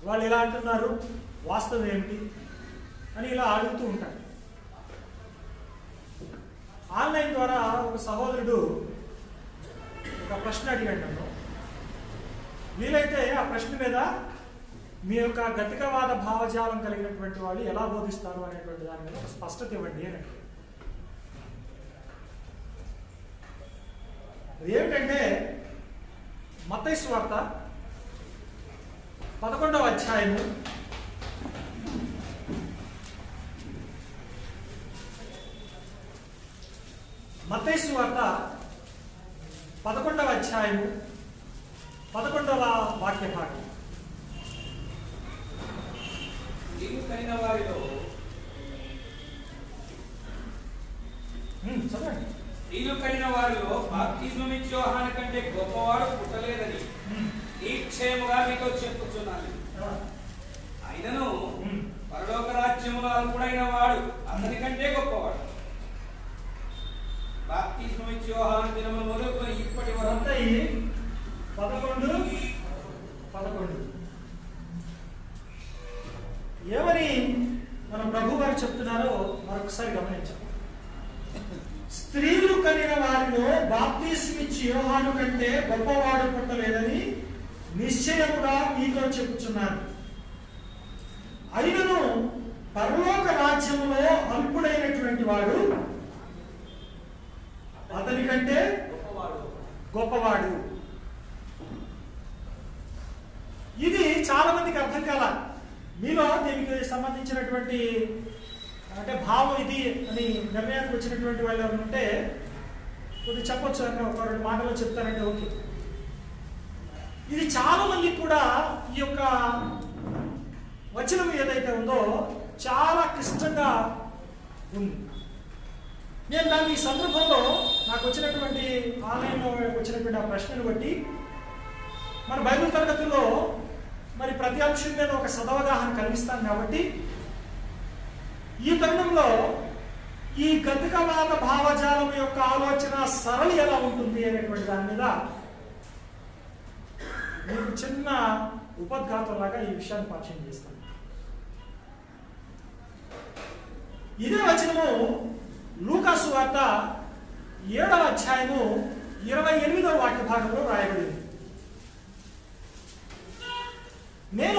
వాళ్ళు ఇలా అంటున్నారు వాస్తవం ఏమిటి అని ఇలా అడుగుతూ ఉంటారు ఆన్లైన్ ద్వారా ఒక సహోదరుడు ఒక ప్రశ్న అడిగాడు నన్ను వీలైతే ఆ ప్రశ్న మీద మీ యొక్క గతికవాద భావజాలం కలిగినటువంటి వాళ్ళు ఎలా బోధిస్తారు అనేటువంటి దాని మీద ఒక స్పష్టత ఇవ్వండి అని అడిగాడు. అది ఏమిటంటే మత్తయి వార్త పదకొండవ అధ్యాయము మత్తయి వార్త పదకొండవ అధ్యాయము పదకొండవ వాక్య భాగం నీవు కలిగిన వారిలో ఉమ్, చదవండి నీవు కలిగిన వారిలో బాప్తిజం ఇచ్చి యోహాను కంటే గొప్పవాడు పుట్టలేదని ఉమ్, నిక్షేముగా మీతో చెప్పుచున్నాను ఆ, అయినను ఉమ్, పరలోక రాజ్యములో అల్పుడైన వాడు అతని కంటే గొప్పవాడు బాప్తిజం ఇచ్చి యోహాను దినము మొదలుకొని ఇప్పటి వరకు మత్తయి పదకొండు పదకొండు ఏమని మన ప్రభు గారు చెప్తున్నారో మరొకసారి గమనించాం స్త్రీలు కలిగిన వారిలో బాప్తీస్మిచ్చి యోహాను కంటే గొప్పవాడు పుట్టలేదని నిశ్చయముగా మీతో చెప్పుచున్నాను అయినను పరలోక రాజ్యములో అల్పుడైనటువంటి వాడు అతని కంటే గొప్పవాడు గొప్పవాడు ఇది చాలా మందికి అర్థం కాల మీలో దీనికి సంబంధించినటువంటి అంటే భావం ఇది అని నిర్ణయానికి వచ్చినటువంటి వాళ్ళు ఎవరు ఉంటే కొద్దిగా చెప్పొచ్చు అని ఒక రెండు మాటలు చెప్తారంటే ఓకే ఇది చాలా మందికి కూడా ఈ యొక్క వచనం ఏదైతే ఉందో చాలా క్లిష్టంగా ఉంది నేను దాన్ని ఈ సందర్భంలో నాకు వచ్చినటువంటి ఆన్లైన్లో వచ్చినటువంటి ఆ ప్రశ్నను బట్టి మన బైబిల్ తరగతుల్లో మరి ప్రతి అంశం మీద ఒక సదవగాహన కలిగిస్తాం కాబట్టి ఈ తరుణంలో ఈ గతికవాద భావజాలం యొక్క ఆలోచన సరళి ఎలా ఉంటుంది అనేటువంటి దాని మీద మీకు చిన్న ఉపద్ఘాతంలాగా ఈ విషయాన్ని పరిచయం చేస్తాను ఇదే వచనము లూకాసు వార్త ఏడవ అధ్యాయము ఇరవై ఎనిమిదవ వాక్య భాగంలో రాయబడింది నేను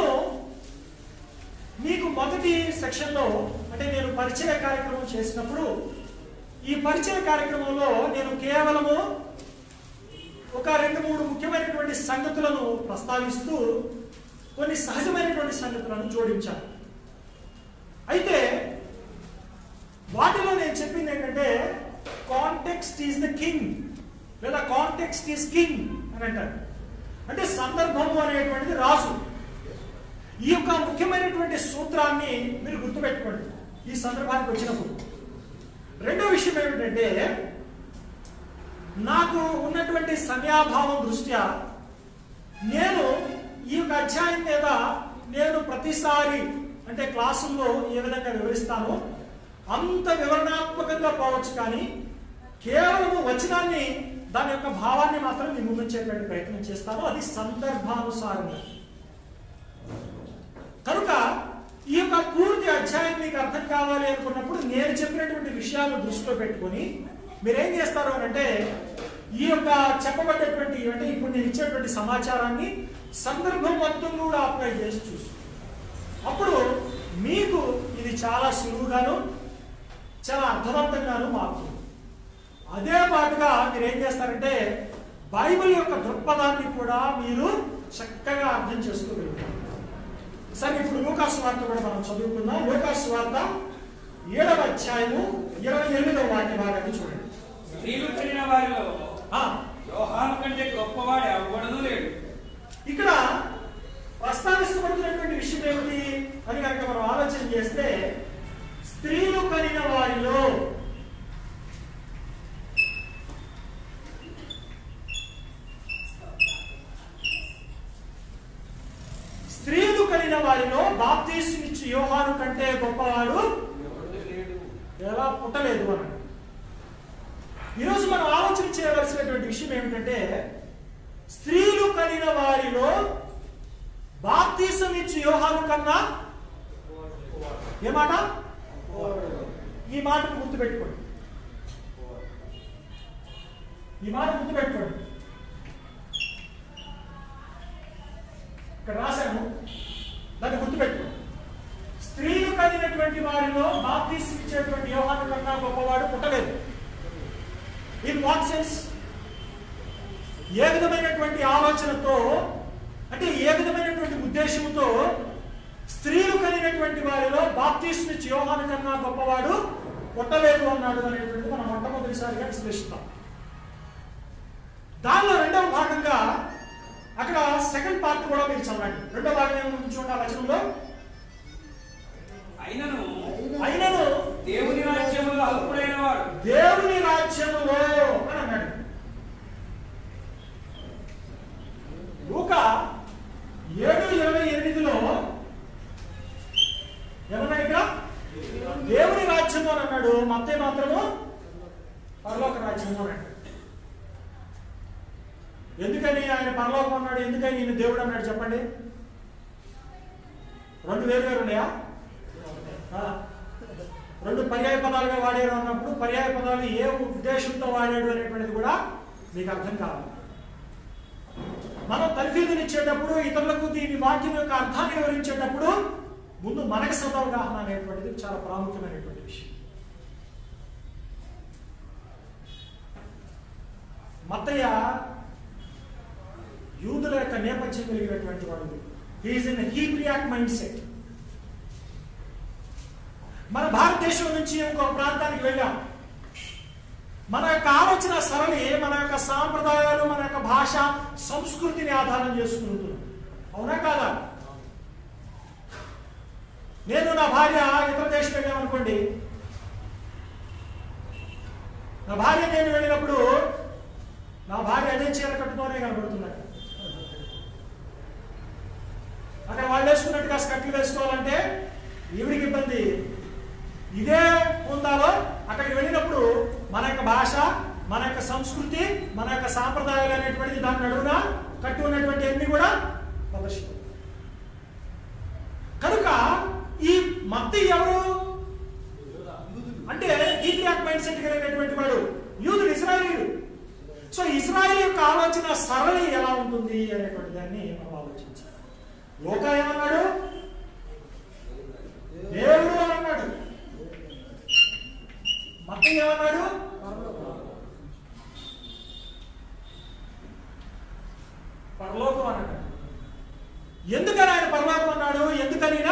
మీకు మొదటి సెక్షన్లో అంటే నేను పరిచయ కార్యక్రమం చేసినప్పుడు ఈ పరిచయ కార్యక్రమంలో నేను కేవలము ఒక రెండు మూడు ముఖ్యమైనటువంటి సంగతులను ప్రస్తావిస్తూ కొన్ని సహజమైనటువంటి సంగతులను జోడించాను అయితే వాటిలో నేను చెప్పింది ఏంటంటే కాంటెక్స్ట్ ఈజ్ ద కింగ్ లేదా కాంటెక్స్ట్ ఈజ్ కింగ్ అని అంటారు అంటే సందర్భము అనేటువంటిది రాజు ఈ యొక్క ముఖ్యమైనటువంటి సూత్రాన్ని మీరు గుర్తుపెట్టుకోండి ఈ సందర్భానికి వచ్చినప్పుడు రెండో విషయం ఏమిటంటే నాకు ఉన్నటువంటి సమయాభావం దృష్ట్యా నేను ఈ యొక్క అధ్యాయం మీద నేను ప్రతిసారి అంటే క్లాసుల్లో ఏ విధంగా వివరిస్తానో అంత వివరణాత్మకంగా పోవచ్చు కానీ కేవలం వచనాన్ని దాని యొక్క భావాన్ని మాత్రం మీ ముందుంచేటువంటి ప్రయత్నం చేస్తాను అది సందర్భానుసారంగా కనుక ఈ యొక్క పూర్తి అధ్యాయం మీకు అర్థం కావాలి అనుకున్నప్పుడు నేను చెప్పినటువంటి విషయాలను దృష్టిలో పెట్టుకొని మీరేం చేస్తారు అని అంటే ఈ యొక్క చెప్పబడ్డటువంటి అంటే ఇప్పుడు నేను ఇచ్చేటువంటి సమాచారాన్ని సందర్భం మొత్తం కూడా అప్లై చేసి చూసు అప్పుడు మీకు ఇది చాలా సులువుగాను చాలా అర్థవంతంగాను మారుతుంది అదే పాటుగా మీరు ఏం చేస్తారంటే బైబిల్ యొక్క దృక్పథాన్ని కూడా మీరు చక్కగా అర్థం చేసుకోగలుగుతారు సరే ఇప్పుడు లూకాసు వార్త కూడా మనం చదువుకుందాం లూకాసు వార్త ఏడవ అధ్యాయము ఇరవై ఎనిమిదవ వాక్య భాగాన్ని చూడండి స్త్రీలు కలిగిన వారిలో ఆ, యోహాను కంటే గొప్పవాడు ఎవడనూ లేడు ఇక్కడ ప్రస్తావించబడుతున్నటువంటి విషయం ఏమిటి అని కనుక మనం ఆలోచన చేస్తే స్త్రీలు కలిగిన వారిలో స్త్రీలు కలిగిన వారిలో బాప్తీసునిచ్చి యోహాను కంటే గొప్పవాడు ఎవడూ లేడు ఎలా పుట్టలేదు అని ఈరోజు మనం ఆలోచన చేయవలసినటువంటి విషయం ఏమిటంటే స్త్రీలు కలిగిన వారిలో బాప్తీసం ఇచ్చి యోహాను కన్నా ఏ మాట ఈ మాటను గుర్తుపెట్టుకోండి ఈ మాట గుర్తుపెట్టుకోండి ఇక్కడ రాశాను దాన్ని గుర్తుపెట్టుకోండి స్త్రీలు కలిగినటువంటి వారిలో బాప్తీసం ఇచ్చేటువంటి యోహాను కన్నా గొప్పవాడు పుట్టలేదు ఇన్ వాట్ సెన్స్ ఏ విధమైనటువంటి ఆలోచనతో అంటే ఏ విధమైనటువంటి ఉద్దేశంతో స్త్రీలు కలిగినటువంటి వారిలో బాప్తీస్మిచ్ యోహాను కన్నా గొప్పవాడు పుట్టలేదు అన్నాడు అనేటువంటి మనం మొట్టమొదటిసారిగా విశ్లేషిస్తాం దానిలో రెండవ భాగంగా అక్కడ సెకండ్ పార్ట్ కూడా మీరు చదవండి రెండవ భాగం ఏముంది చూడండి ఆ వచనంలో అయినను అయినను దేవుని రాజ్యములో అల్పుడైన వాడు దేవుని రాజ్యములో అని అన్నాడు లూక ఏడు ఇరవై ఎనిమిదిలో ఏమన్నాడు ఇక్కడ దేవుని రాజ్యము అని అన్నాడు మత్తే మాత్రము పరలోక రాజ్యము అని అన్నాడు ఎందుకని ఆయన పరలోకం అన్నాడు ఎందుకని ఈయన దేవుడు అన్నాడు చెప్పండి రెండు వేరు వేరు ఉన్నాయా ఆ. రెండు పర్యాయ పదాలుగా వాడారు అన్నప్పుడు పర్యాయ పదాలు ఏ ఉద్దేశంతో వాడాడు అనేటువంటిది కూడా మీకు అర్థం కావాలి మనం తర్ఫీదునిచ్చేటప్పుడు ఇతరులకు దీని వాక్యం యొక్క అర్థాన్ని వివరించేటప్పుడు ముందు మనకు సదవగాహన అనేటువంటిది చాలా ప్రాముఖ్యమైనటువంటి విషయం మత్తయ్య యూదుల యొక్క నేపథ్యం కలిగినటువంటి వాడు he's in Hebraic mindset మన భారతదేశం నుంచి ఇంకో ప్రాంతానికి వెళ్ళాం మన యొక్క ఆలోచన సరళి మన యొక్క సాంప్రదాయాలు మన యొక్క భాష సంస్కృతిని ఆధారం చేసుకుంటుంది అవునా కాదా నేను నా భార్య ఇతర దేశం వెళ్ళామనుకోండి నా భార్య నేను వెళ్ళినప్పుడు నా భార్య అదే చీర కట్టుతోనే కనబడుతుంది అక్కడ. అక్కడ వాళ్ళు వేసుకున్నట్టుగా స్కట్లు వేసుకోవాలంటే ఈవిడికి ఇబ్బంది ఇదే ఉందాలో అక్కడికి వెళ్ళినప్పుడు మన యొక్క భాష మన యొక్క సంస్కృతి మన యొక్క సాంప్రదాయాలు అనేటువంటిది దాని నడువున కట్టి ఉన్నటువంటి అన్ని కూడా ప్రదర్శితం కనుక ఈ మత్తి ఎవరు అంటే ఈథియాక్ మైండ్ సెట్ కలిగినటువంటి వాడు యూదుడు ఇస్రాయేలీయుడు సో ఇస్రాయేల్ యొక్క ఆలోచన సరళి ఎలా ఉంటుంది అనేటువంటి దాన్ని మనం ఆలోచించాలి లోక ఏమన్నాడు దేవుడు అని అన్నాడు మత్త ఏమన్నాడు పరలోకం అన్నాడు ఎందుకని ఆయన పరలోకం అన్నాడు ఎందుకనినా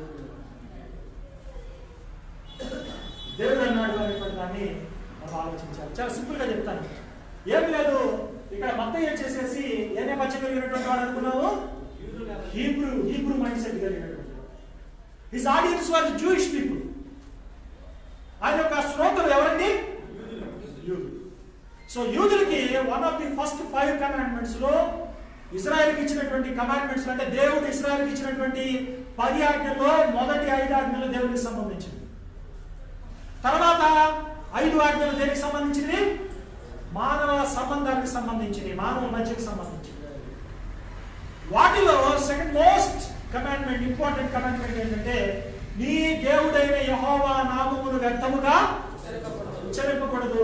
దేవుడు అన్నాడు అనేటువంటి దాన్ని మనం ఆలోచించాలి చాలా సింపుల్ గా చెప్తాను ఏం లేదు ఇక్కడ మత్తయ్య చేసేసి ఏ నేపథ్యం కలిగినటువంటి వాడు అనుకున్నావు హీబ్రూ హీబ్రూ మైండ్ సెట్ కలిగినటువంటి his audience was Jewish people ఆయన యొక్క శ్రోతలు ఎవరండి యూదులు సో యూదులకి one of the first five commandments లో ఇజ్రాయెల్కి ఇచ్చినటువంటి కమాండ్మెంట్స్ అంటే దేవుడు ఇజ్రాయెల్కి ఇచ్చినటువంటి పది ఆజ్ఞల్లో మొదటి ఐదు ఆజ్ఞలు దేవుడికి సంబంధించింది తర్వాత ఐదు ఆజ్ఞలు దేనికి సంబంధించింది మానవ సంబంధానికి సంబంధించింది మానవ మధ్యకి సంబంధించింది వాటిలో second most commandment important commandment ఏంటంటే నీ దేవుడైన యహోవా నామమును వ్యర్థముగా ఉచ్చరింపకూడదు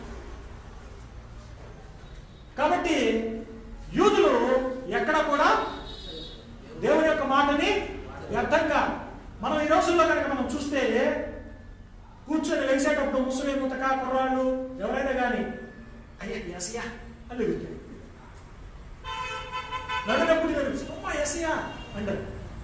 కాబట్టి యూదులు ఎక్కడ కూడా దేవుని యొక్క మాటని వ్యర్థంగా మనం ఈ రోజుల్లో కనుక మనం చూస్తే కూర్చొని లేచేటప్పుడు ముసలి ముతక కుర్రాళ్ళు ఎవరైనా కానీ అయ్యా ఎసయా అని అడుగుతారు నడినప్పుడు తెలుసు అమ్మా ఎసయా అంటారు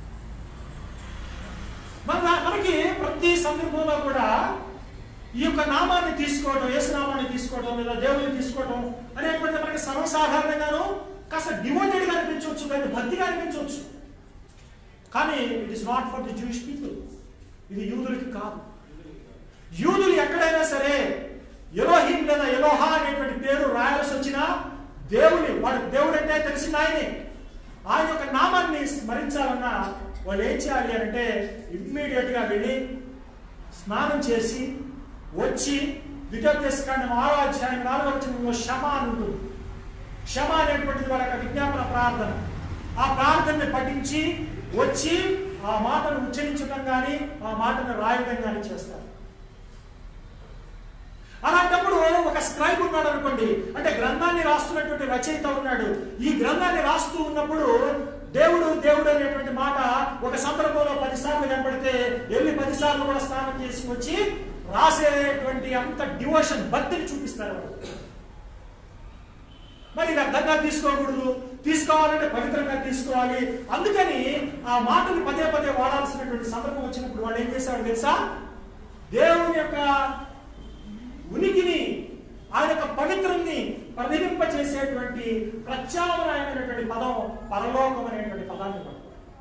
మన మనకి ప్రతి సందర్భంలో కూడా ఈ యొక్క నామాన్ని తీసుకోవడం యేసు నామాన్ని తీసుకోవడం లేదా దేవుని తీసుకోవడం అనేటువంటి మనకి సర్వసాధారణంగాను కాస్త డివోటెడ్గా అనిపించవచ్చు కానీ భక్తిగా అనిపించవచ్చు కానీ it is not for the Jewish people ఇది యూదులకి కాదు యూదులు ఎక్కడైనా సరే ఎలోహిం లేదా ఎలోహా అనేటువంటి పేరు రాయాల్సి వచ్చినా దేవుని వాడు దేవుడు అంటే తెలిసిన ఆయనే ఆయన యొక్క నామాన్ని స్మరించాలన్నా వాళ్ళు ఏం చేయాలి అంటే ఇమ్మీడియట్ గా వెళ్ళి స్నానం చేసి వచ్చి ద్వితీయోపదేశకాండం ఆరో అధ్యాయం నాలుగో వచ్చిన క్షమ అని ఉంటుంది క్షమ అనేటువంటిది వాళ్ళ యొక్క విజ్ఞాపన ప్రార్థన ఆ ప్రార్థనని పఠించి వచ్చి ఆ మాటను ఉచ్చరించడం కానీ ఆ మాటను రాయడం కానీ చేస్తారు అలాంటప్పుడు ఒక స్క్రైబ్ ఉన్నాడు అనుకోండి అంటే గ్రంథాన్ని రాస్తున్నటువంటి రచయిత ఉన్నాడు ఈ గ్రంథాన్ని రాస్తూ ఉన్నప్పుడు దేవుడు దేవుడు అనేటువంటి మాట ఒక సందర్భంలో పదిసార్లు కనబడితే వెళ్ళి పదిసార్లు కూడా స్నానం చేసి వచ్చి రాసేటువంటి అంత డివోషన్ భక్తిని చూపిస్తారు వాడు. మరి ఇది అర్థంగా తీసుకోకూడదు తీసుకోవాలంటే పవిత్రంగా తీసుకోవాలి అందుకని ఆ మాటలు పదే పదే వాడాల్సినటువంటి సందర్భం వచ్చినప్పుడు వాడు ఏం చేశాడు తెలుసా దేవుని యొక్క ఉనికిని ఆయన యొక్క పవిత్రుని ప్రతిబింప చేసేటువంటి ప్రత్యామ్నాయమైనటువంటి పదం పరలోకం అనేటువంటి పదాన్ని పట్టుకున్నాడు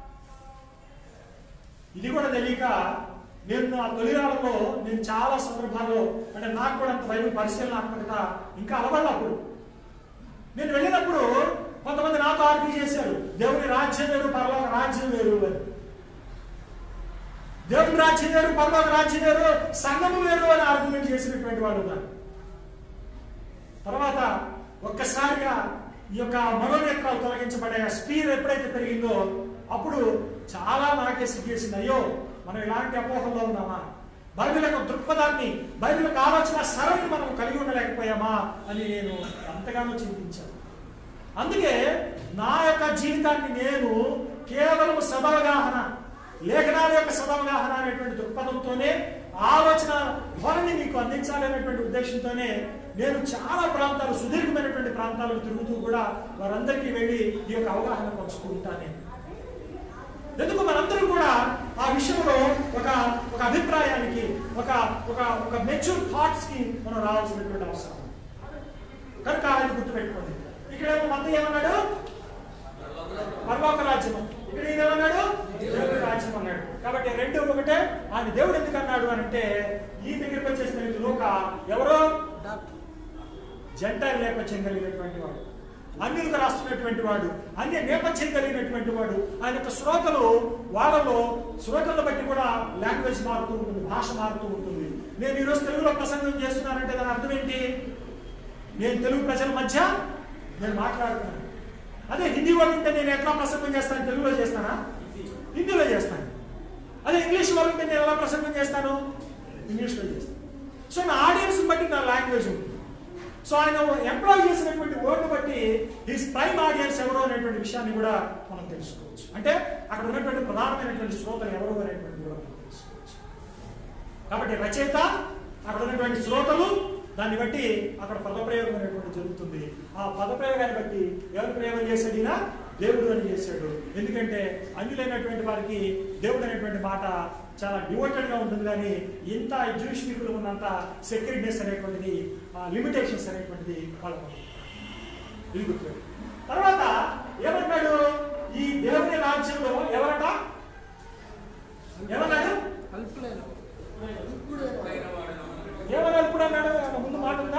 ఇది కూడా తెలియక నేను నా తొలినాళ్ళలో నేను చాలా సందర్భాల్లో అంటే నాకు కూడా అంత బైబిల్ పరిశీలనాత్మకత ఇంకా అలవాళ్ళు అప్పుడు నేను వెళ్ళినప్పుడు కొంతమంది నాతో ఆర్గ్యూ చేశారు దేవుని రాజ్యం వేరు పరలోక రాజ్యం వేరు అని దేవుని రాజ్యం వేరు పరలోక రాజ్యం వేరు సంఘము వేరు అని ఆర్గ్యుమెంట్ చేసినటువంటి వాళ్ళు ఉన్నారు తర్వాత ఒక్కసారిగా ఈ యొక్క మనోనేత్రాలు తొలగించబడే స్పీడ్ ఎప్పుడైతే పెరిగిందో అప్పుడు చాలా నాకే సిగ్గేసింది అయ్యో మనం ఇలాంటి అపోహల్లో ఉన్నామా బైబిల్ యొక్క దృక్పథాన్ని బైబిల్ యొక్క ఆలోచన సరళి మనం కలిగి ఉండలేకపోయామా అని నేను ఎంతగానో చింతించాను అందుకే నా యొక్క జీవితాన్ని నేను కేవలం సదవగాహన లేఖనాల యొక్క సదవగాహన అనేటువంటి దృక్పథంతోనే ఆలోచన ధోరణి మీకు అందించాలి అనేటువంటి ఉద్దేశంతోనే నేను చాలా ప్రాంతాలు సుదీర్ఘమైనటువంటి ప్రాంతాలకు తిరుగుతూ కూడా వారందరికీ వెళ్ళి ఈ యొక్క అవగాహన పంచుతూ ఉంటాను నేను ఎందుకు మనందరం కూడా ఆ విషయంలో ఒక ఒక అభిప్రాయానికి ఒక ఒక ఒక మెచ్యూర్ థాట్స్ కి మనం రావాల్సినటువంటి అవసరం కనుక ఆయన గుర్తుపెట్టుకోండి ఇక్కడ మంది ఏమన్నాడు పరలోక రాజ్యం ఇక్కడ ఈయన ఏమన్నాడు దేవుడి రాజ్యం అన్నాడు కాబట్టి రెండు ఒకటే ఆయన దేవుడు ఎందుకు అన్నాడు అని అంటే ఈ దగ్గరికి వచ్చేసిన లోక ఎవరో జంటైల్ నేపథ్యం కలిగినటువంటి వాడు అన్యులకు రాస్తున్నటువంటి వాడు అన్య నేపథ్యం కలిగినటువంటి వాడు ఆయన యొక్క శ్రోతలు వాళ్ళలో శ్రోతలను బట్టి కూడా లాంగ్వేజ్ మారుతూ ఉంటుంది భాష మారుతూ ఉంటుంది నేను ఈరోజు తెలుగులో ప్రసంగం చేస్తున్నానంటే దాని అర్థం ఏంటి నేను తెలుగు ప్రజల మధ్య నేను మాట్లాడుతున్నాను అదే హిందీ వాళ్ళు ఉంటే నేను ఎట్లా ప్రసంగం చేస్తాను తెలుగులో చేస్తానా హిందీలో చేస్తాను అదే ఇంగ్లీష్ వాళ్ళు ఉంటే నేను ఎలా ప్రసంగం చేస్తాను ఇంగ్లీష్లో చేస్తాను సో నా ఆడియన్స్ బట్టి నా లాంగ్వేజ్ ఉంటుంది సో ఆయన ఎంప్లాయ్ చేసినటువంటి వర్డ్ బట్టి హిస్ ప్రైమ్ ఆడియన్స్ ఎవరు అనేటువంటి విషయాన్ని కూడా మనం తెలుసుకోవచ్చు అంటే అక్కడ ఉన్నటువంటి ప్రధానమైనటువంటి శ్రోతలు ఎవరు అనేటువంటి కూడా మనం తెలుసుకోవచ్చు కాబట్టి రచయిత అక్కడ ఉన్నటువంటి శ్రోతలు దాన్ని బట్టి అక్కడ పదప్రయోగం అనేటువంటి జరుగుతుంది ఆ పదప్రయోగాన్ని బట్టి ఎవరు ప్రయోగం చేశాడు ఈయన దేవుడు అని చేశాడు ఎందుకంటే అన్యులైనటువంటి వారికి దేవుడు అనేటువంటి మాట చాలా డివోటెడ్ గా ఉంటుంది కానీ ఇంత జూయిష్ పీపుల్ ఉన్నంత సెక్యూరిటీనెస్ అనేటువంటిది లిమిటేషన్స్ అనేటువంటిది వాళ్ళకు ఉంది. ఇది గుర్తు తర్వాత ఏమన్నాడు ఈ దేవుని రాజ్యంలో ఎవరట ఏమన్నాడు ఏమన్నా ఇప్పుడు అన్నాడు ఏమన్నా ముందు మాట ఉందా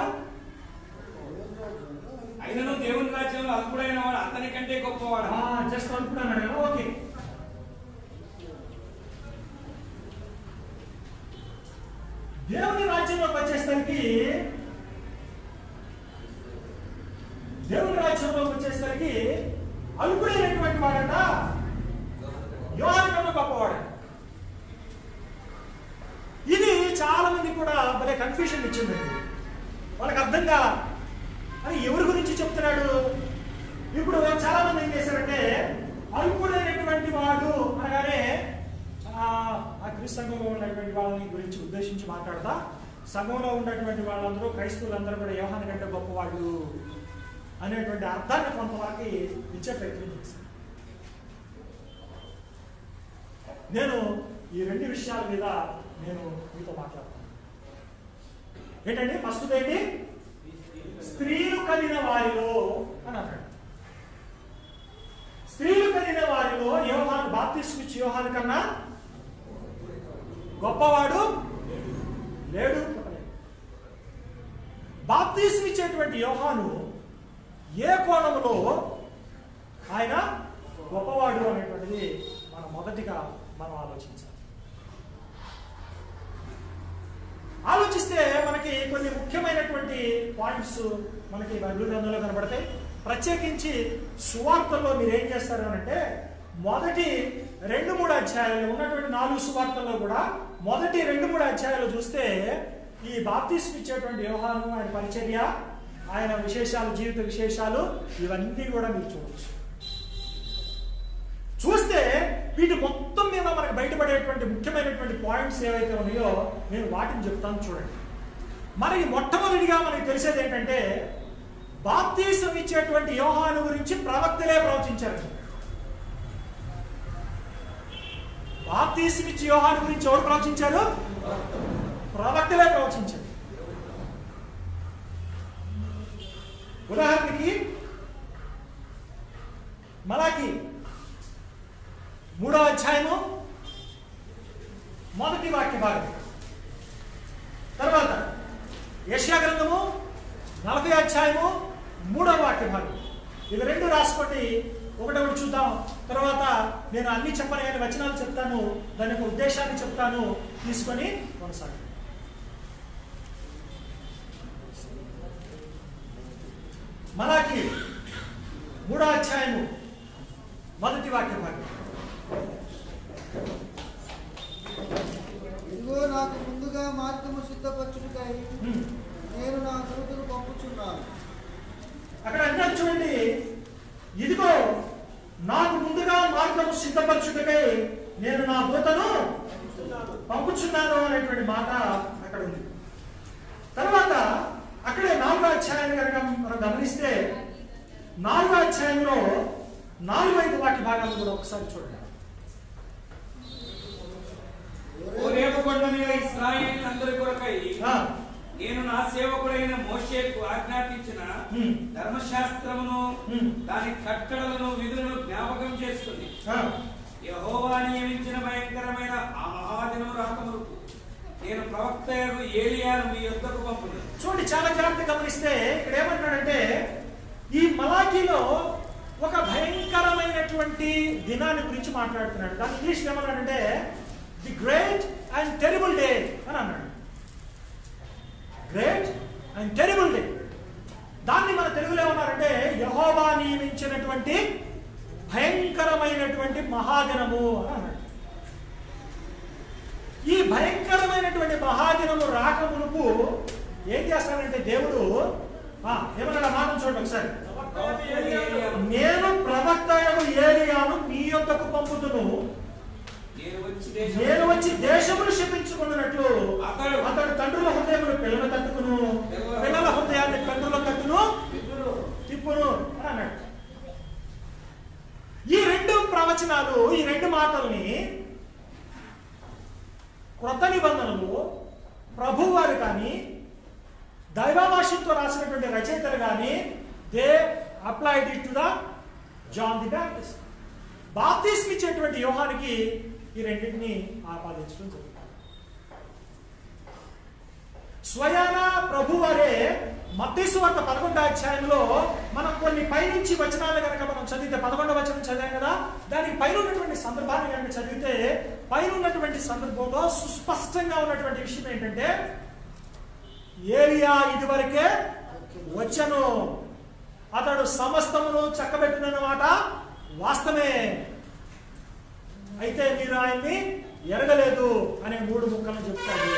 అయినను దేవుని రాజ్యంలో అల్పుడైన వాడు అతని కంటే గొప్పవాడు జస్ట్ ఇప్పుడు అన్నాడు కదా ఓకే దేవుని రాజ్యంలోకి వచ్చేసరికి దేవుని రాజ్యంలోకి వచ్చేసరికి అల్పుడైనటువంటి వాడట యోహాను కన్నా గొప్పవాడు ఇది చాలా మంది కూడా భలే కన్ఫ్యూషన్ ఇచ్చిందండి వాళ్ళకి అర్థం కాల అని ఎవరి గురించి చెప్తున్నాడు ఇప్పుడు చాలా మంది ఏం చేశారంటే అల్పుడైనటువంటి వాడు అనగానే ఆ ఆ క్రీస్తు సంఘంలో ఉన్నటువంటి వాళ్ళని గురించి ఉద్దేశించి మాట్లాడతా సంఘంలో ఉన్నటువంటి వాళ్ళందరూ క్రైస్తవులందరూ కూడా యోహాన్ కంటే గొప్పవాళ్ళు అనేటువంటి అర్థాన్ని కొంతవరకు ఇచ్చే ప్రయత్నం చేశాను నేను ఈ రెండు విషయాల మీద నేను మీతో మాట్లాడతాను ఏంటండి ఫస్ట్ ఏంటి స్త్రీలు కలిగిన వారిలో అని అన్నాడు స్త్రీలు కలిగిన వారిలో యోహాన్ బాప్తిస్కు ఇచ్చి యోహాన్ కన్నా గొప్పవాడు లేడు పుట్టలేదు. బాప్తిస్కు ఇచ్చేటువంటి యోహాను ఏ కోణంలో ఆయన గొప్పవాడు అనేటువంటిది మనం మొదటిగా మనం ఆలోచించాలి ఆలోచిస్తే మనకి కొన్ని ముఖ్యమైనటువంటి పాయింట్స్ మనకి బైబిల్ గ్రంథంలో కనబడతాయి ప్రత్యేకించి సువార్తల్లో మీరు ఏం చేస్తారు అని అంటే మొదటి రెండు మూడు అధ్యాయాలు ఉన్నటువంటి నాలుగు సువార్తల్లో కూడా మొదటి రెండు మూడు అధ్యాయాలు చూస్తే ఈ బాప్తిస్ట్ ఇచ్చేటువంటి వ్యవహారం ఆయన పరిచర్య ఆయన విశేషాలు జీవిత విశేషాలు ఇవన్నీ కూడా మీరు చూడవచ్చు చూస్తే వీటి మొత్తం మీద మనకు బయటపడేటువంటి ముఖ్యమైనటువంటి పాయింట్స్ ఏవైతే ఉన్నాయో నేను వాటిని చెప్తాను చూడండి మనకి మొట్టమొదటిగా మనకి తెలిసేది ఏంటంటే బాప్తీసం ఇచ్చేటువంటి యోహాను గురించి ప్రవక్తలే ప్రవచించారు బాప్తీసం ఇచ్చి యోహాను గురించి ఎవరు ప్రవచించారు ప్రవక్తలే ప్రవచించారు ఉదాహరణకి మలాకి మూడో అధ్యాయము మొదటి వాక్య భాగం తర్వాత యశ్యా గ్రంథము నలభై అధ్యాయము మూడవ వాక్య భాగం ఇవి రెండు రాసుకోండి ఒకటొకటి చూద్దాం తర్వాత నేను అన్ని చెప్పను కానీ వచనాలు చెప్తాను దాని యొక్క ఉద్దేశాన్ని చెప్తాను తీసుకొని కొనసాగి మలాకి మూడో అధ్యాయము మొదటి వాక్య భాగం ఇదిగో నాకు ముందుగా మార్గము సిద్ధపరచుటకై ఉమ్. నేను నా దూతను పంపుచున్నాను అక్కడ అంటారు చూడండి ఇదిగో నాకు ముందుగా మార్గము సిద్ధపరచుటకై నేను నా దూతను పంపుచున్నాను అనేటువంటి మాట అక్కడ ఉంది తర్వాత అక్కడే నాలుగో అధ్యాయాన్ని కనుక మనం గమనిస్తే నాలుగో అధ్యాయంలో నాలుగు ఐదు వాటి భాగాలు కూడా ఒకసారి చూడండి ఓరేపు కొండ మీద ఇస్రాయేల్ అందరి కొరకై ఆ, నేను నా సేవకుడైన మోషేకు ఆజ్ఞాపించిన ఉమ్, ధర్మశాస్త్రమును ఉమ్, దాని కట్టడలను విధులను జ్ఞాపకం చేసుకుంది ఆ, యహోవా నియమించిన భయంకరమైన ఆ మహాదినము రాకములకు నేను ప్రవక్త ఏలియాను మీ యొద్దకు పంపును చూడండి చాలా జాగ్రత్తగా గమనిస్తే ఇక్కడ ఏమంటున్నాడంటే ఈ మలాఖీలో ఒక భయంకరమైనటువంటి దినాన్ని గురించి మాట్లాడుతున్నాడు దాని ఇంగ్లీష్ ఏమన్నాడంటే the great and terrible day అని అన్నాడు గ్రేట్ అండ్ టెరిబుల్ డే దాన్ని మన తెలుగులో ఏమన్నారంటే యహోవా నియమించినటువంటి భయంకరమైనటువంటి మహాదినము అని అన్నాడు ఈ భయంకరమైనటువంటి మహాదినము రాకమునుపు ఏం చేస్తాడంటే దేవుడు ఆ, ఏమన్నాడు ఆ మాట చూడండి ఒకసారి నేను ప్రవక్త ఏలియాను మీ యొక్కకు పంపుతును నేను వచ్చి దేశం- నేను వచ్చి దేశమును శపించుకున్నట్లు అతడు- అతడు తండ్రుల హృదయములు పిల్లల తట్టుకును పిల్లల హృదయాన్ని తండ్రుల తట్టును తిప్పును అని అన్నాడు ఈ రెండు ప్రవచనాలు ఈ రెండు మాటల్ని క్రొత్త నిబంధనలు ప్రభువారు కానీ దైవభాషంతో రాసినటువంటి రచయితలు కానీ they applied it to the John the Baptist baptism ఇచ్చేటువంటి యోహానికి ఈ రెండింటిని ఆపాదించడం జరుగుతుంది స్వయాన ప్రభువారే మత్తీసు వార్త పదకొండో అధ్యాయంలో మనం కొన్ని పైనుంచి వచనాలు కనుక మనం చదివితే పదకొండవ వచనం చదివాం కదా దానికి పైన ఉన్నటువంటి సందర్భాన్ని కనుక చదివితే పైన ఉన్నటువంటి సందర్భంలో సుస్పష్టంగా ఉన్నటువంటి విషయం ఏంటంటే ఏలియా ఇదివరకే వచ్చను అతడు సమస్తమును చక్కబెట్టిన మాట వాస్తవమే అయితే మీరు ఆయన్ని ఎరగలేదు అనే మూడు ముక్కలను చెప్తాడు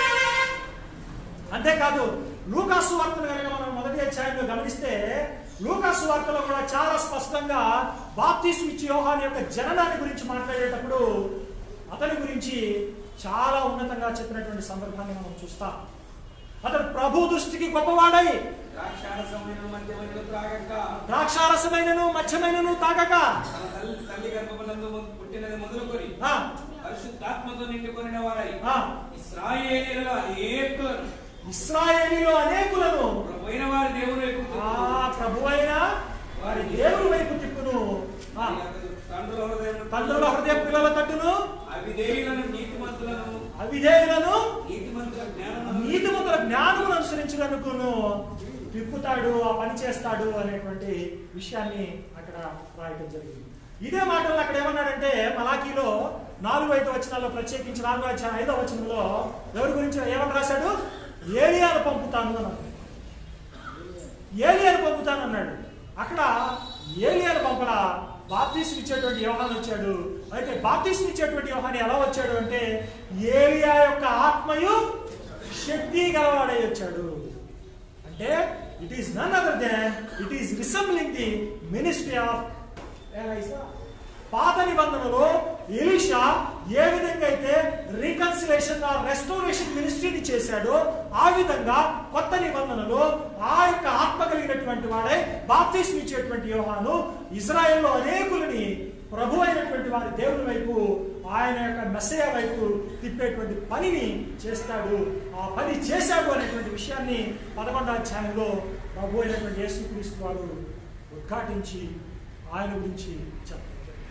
అంతేకాదు లూకాసు వార్తను కనుక మనం మొదటి అధ్యాయంలో గమనిస్తే లూకాసు వార్తలో కూడా చాలా స్పష్టంగా బాప్తీసు ఇచ్చి యోహాన్ యొక్క జననాన్ని గురించి మాట్లాడేటప్పుడు అతని గురించి చాలా ఉన్నతంగా చెప్పినటువంటి సందర్భాన్ని మనం చూస్తాం అతడు ప్రభు దృష్టికి గొప్పవాడై ద్రాక్షారసమైన మధ్యమైన త్రాగక ద్రాక్షారసమైనను మధ్యమైనను తాగక తన తల్లి తల్లి గర్భములందు పుట్టినది మొదలుకొని ఆ, పరిశుద్ధాత్మతో నిండుకొనిన వారై ఆ, ఇస్రాయేలీలలో అనేకులను ఇస్రాయేలీలో అనేకులను పోయిన వారి దేవుని వైపు ఆ ప్రభువైన వారి దేవుని వైపు తిప్పును ఆ, తండ్రుల హృదయం తండ్రుల హృదయ పిల్లల తట్టును అవిధేయులను నీతిమంతులను అవిధేయులను నీతిమంతుల జ్ఞానం నీతిమంతుల జ్ఞానమును అనుసరించినందుకును తిప్పుతాడు ఆ పని చేస్తాడు అనేటువంటి విషయాన్ని అక్కడ రాయటం జరిగింది ఇదే మాటలు అక్కడ ఏమన్నాడంటే మలాఖీలో నాలుగు ఐదు వచనాల్లో ప్రత్యేకించి నాలుగో అధ్యాయం ఐదో వచనంలో ఎవరి గురించి ఏమని రాశాడు ఏలియాను పంపుతాను అన్నాడు ఏలియాను పంపుతాను అన్నాడు అక్కడ ఏలియాను పంపల బాప్తీసం ఇచ్చేటువంటి యోహాన్ వచ్చాడు అయితే బాప్తీసం ఇచ్చేటువంటి యోహాన్ ఎలా వచ్చాడు అంటే ఏలియా యొక్క ఆత్మయు శక్తి గలవాడై వచ్చాడు అంటే it is none other than it is resembling the ministry of Elisha పాత నిబంధనలో ఎలీషా ఏ విధంగా అయితే రీకన్సిలేషన్ రెస్టోరేషన్ మినిస్ట్రీని చేశాడో ఆ విధంగా కొత్త నిబంధనలో ఆ యొక్క ఆత్మ కలిగినటువంటి వాడే బాప్తీసం ఇచ్చేటువంటి యోహాను ఇజ్రాయెల్లో అనేకులని ప్రభు అయినటువంటి వారి దేవుని వైపు ఆయన యొక్క మెస్సయ వైపు తిప్పేటువంటి పనిని చేస్తాడు ఆ పని చేశాడు అనేటువంటి విషయాన్ని పదకొండవ అధ్యాయంలో ప్రభు అయినటువంటి యేసుక్రీస్తు వారు ఉద్ఘాటించి ఆయన గురించి చెప్పారు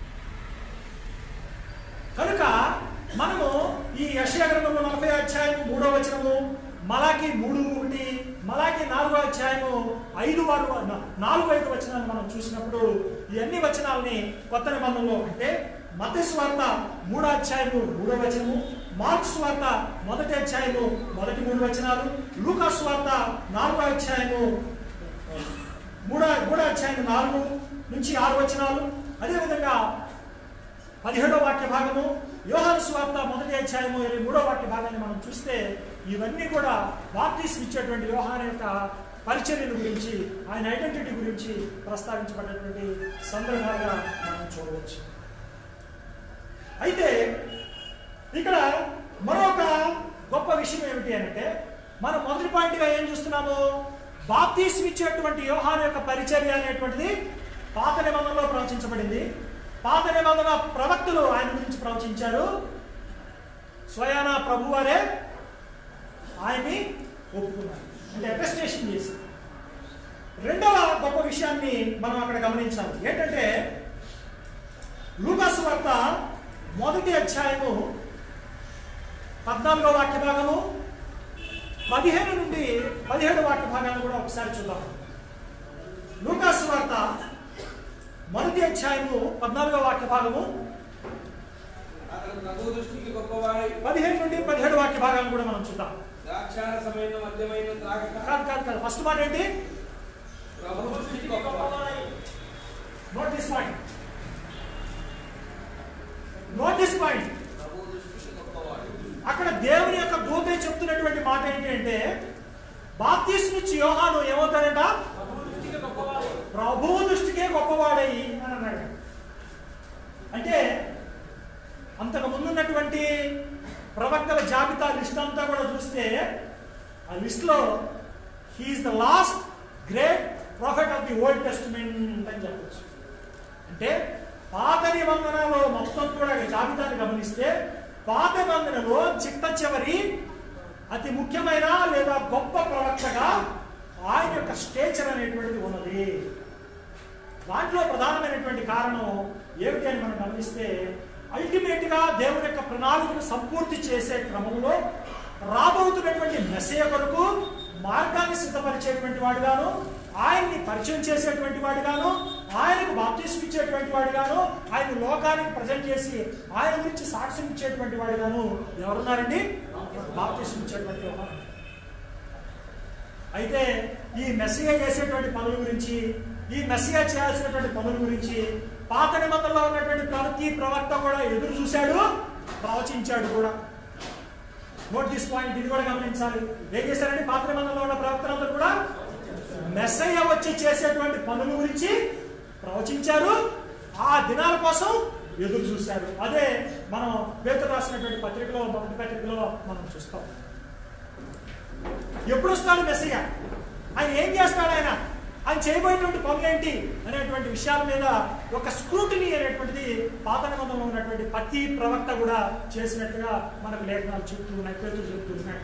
కనుక మనము ఈ యెషయా గ్రంథము నలభై అధ్యాయం మూడో వచనము మలాకి మూడు ఒకటి మలాకి నాలుగో అధ్యాయము ఐదు ఆరు న- నాలుగు ఐదు వచనాలు మనం చూసినప్పుడు ఈ అన్ని వచనాలని కొత్త నిబంధనలో అంటే మత్స్సు వార్త మూడో అధ్యాయము మూడో వచనము మార్క్స్ వార్త మొదటి అధ్యాయము మొదటి మూడు వచనాలు లూకాస్ వార్త నాలుగో అధ్యాయము మూడో మూడో అధ్యాయం నాలుగు నుంచి ఆరు వచనాలు అదేవిధంగా పదిహేడో వాక్య భాగము యోహాను స్వార్త మొదటి అధ్యాయము ఇరవై మూడో వాక్య భాగాన్ని మనం చూస్తే ఇవన్నీ కూడా బాప్తీస్ ఇచ్చేటువంటి యోహాను యొక్క పరిచర్యల గురించి ఆయన ఐడెంటిటీ గురించి ప్రస్తావించబడినటువంటి సందర్భాలుగా మనం చూడవచ్చు అయితే ఇక్కడ మరొక గొప్ప విషయం ఏమిటి అంటే మనం మొదటి పాయింట్గా ఏం చూస్తున్నాము బాప్తీసం ఇచ్చేటువంటి యోహాను యొక్క పరిచర్య అనేటువంటిది పాత నిబంధనలో ప్రవచించబడింది పాత నిబంధన ప్రవక్తలు ఆయన గురించి ప్రవచించారు స్వయాన ప్రభువారే ఆయన్ని ఒప్పుకున్నారు అంటే అటెస్టేషన్ చేశారు రెండవ గొప్ప విషయాన్ని మనం అక్కడ గమనించాలి ఏంటంటే లూకాసు వార్త మొదటి అధ్యాయము పద్నాలుగో వాక్య భాగము పదిహేను నుండి పదిహేడు వాక్య భాగాన్ని కూడా ఒకసారి చూద్దాం లూకాసు వార్త మొదటి అధ్యాయము పద్నాలుగో వాక్య భాగము అతను ప్రభు దృష్టికి గొప్పవాడై పదిహేను నుండి పదిహేడు వాక్య భాగాలను కూడా మనం చూద్దాం ద్రాక్షారసమైన మద్యమైన త్రాగక కాదు కాదు కాదు ఫస్ట్ మాట ఏంటి ప్రభు దృష్టికి గొప్పవాడై note this point note this point ప్రభు దృష్టికి గొప్పవాడు అక్కడ దేవుని యొక్క దూతే చెప్తున్నటువంటి మాట ఏంటి అంటే బాప్తీసునిచ్చి యోహాను ఏమవుతాడంట ప్రభువు దృష్టికే గొప్పవాడై అని అన్నాడు అంటే అంతకు ముందున్నటువంటి ప్రవక్తల జాబితా లిస్ట్ అంతా కూడా చూస్తే ఆ లిస్ట్లో he's the last great prophet of the Old Testament అని చెప్పచ్చు అంటే పాత నిబంధనలో మొత్తం కూడా జాబితాని గమనిస్తే పాత నిబంధనలో చిట్ట చివరి అతి ముఖ్యమైన లేదా గొప్ప ప్రవక్తగా ఆయన యొక్క స్టేచర్ అనేటువంటిది ఉన్నది దాంట్లో ప్రధానమైనటువంటి కారణం ఏమిటి అని మనం గమనిస్తే అల్టిమేట్ గా దేవుని యొక్క ప్రణాళికను సంపూర్తి చేసే క్రమంలో రాబోతున్నటువంటి మెస్సయ కొరకు మార్గాన్ని సిద్ధపరిచేటువంటి వాడుగాను ఆయన్ని పరిచయం చేసేటువంటి వాడుగాను ఆయనకు బాప్తీసం ఇచ్చేటువంటి వాడుగాను ఆయన లోకానికి ప్రజెంట్ చేసి ఆయన గురించి సాక్ష్యం ఇచ్చేటువంటి వాడుగాను ఎవరున్నారండి బాప్తీసం ఇచ్చేటువంటి వాడు అయితే ఈ మెస్సిగా చేసేటువంటి పనుల గురించి ఈ మెస్సిగా చేయాల్సినటువంటి పనుల గురించి పాత నిబంధనలో ఉన్నటువంటి ప్రతి ప్రవక్త కూడా ఎదురు చూశాడు ప్రవచించాడు కూడా నోట్ దిస్ పాయింట్ ఇది కూడా గమనించాలి ఏం చేశారండి పాత నిబంధనలో ఉన్న ప్రవక్తలందరూ కూడా మెస్సయ్య వచ్చి చేసేటువంటి పనుల గురించి ప్రవచించారు ఆ దినాల కోసం ఎదురు చూశారు అదే మనం పేరు రాసినటువంటి పత్రికలో మొదటి పత్రికలో మనం చూస్తాం ఎప్పుడు వస్తాడు మెస్సయ్య ఆయన ఏం చేస్తాడు ఆయన ఆయన చేయబోయేటువంటి పనులు ఏంటి అనేటువంటి విషయాల మీద ఒక స్క్రూటినీ అనేటువంటిది పాత నిబంధనలో ఉన్నటువంటి ప్రతి ప్రవక్త కూడా చేసినట్టుగా మనకు లేఖనాలు చెప్తూ ఉన్నాయి పేతులు చెప్తూ ఉన్నాయి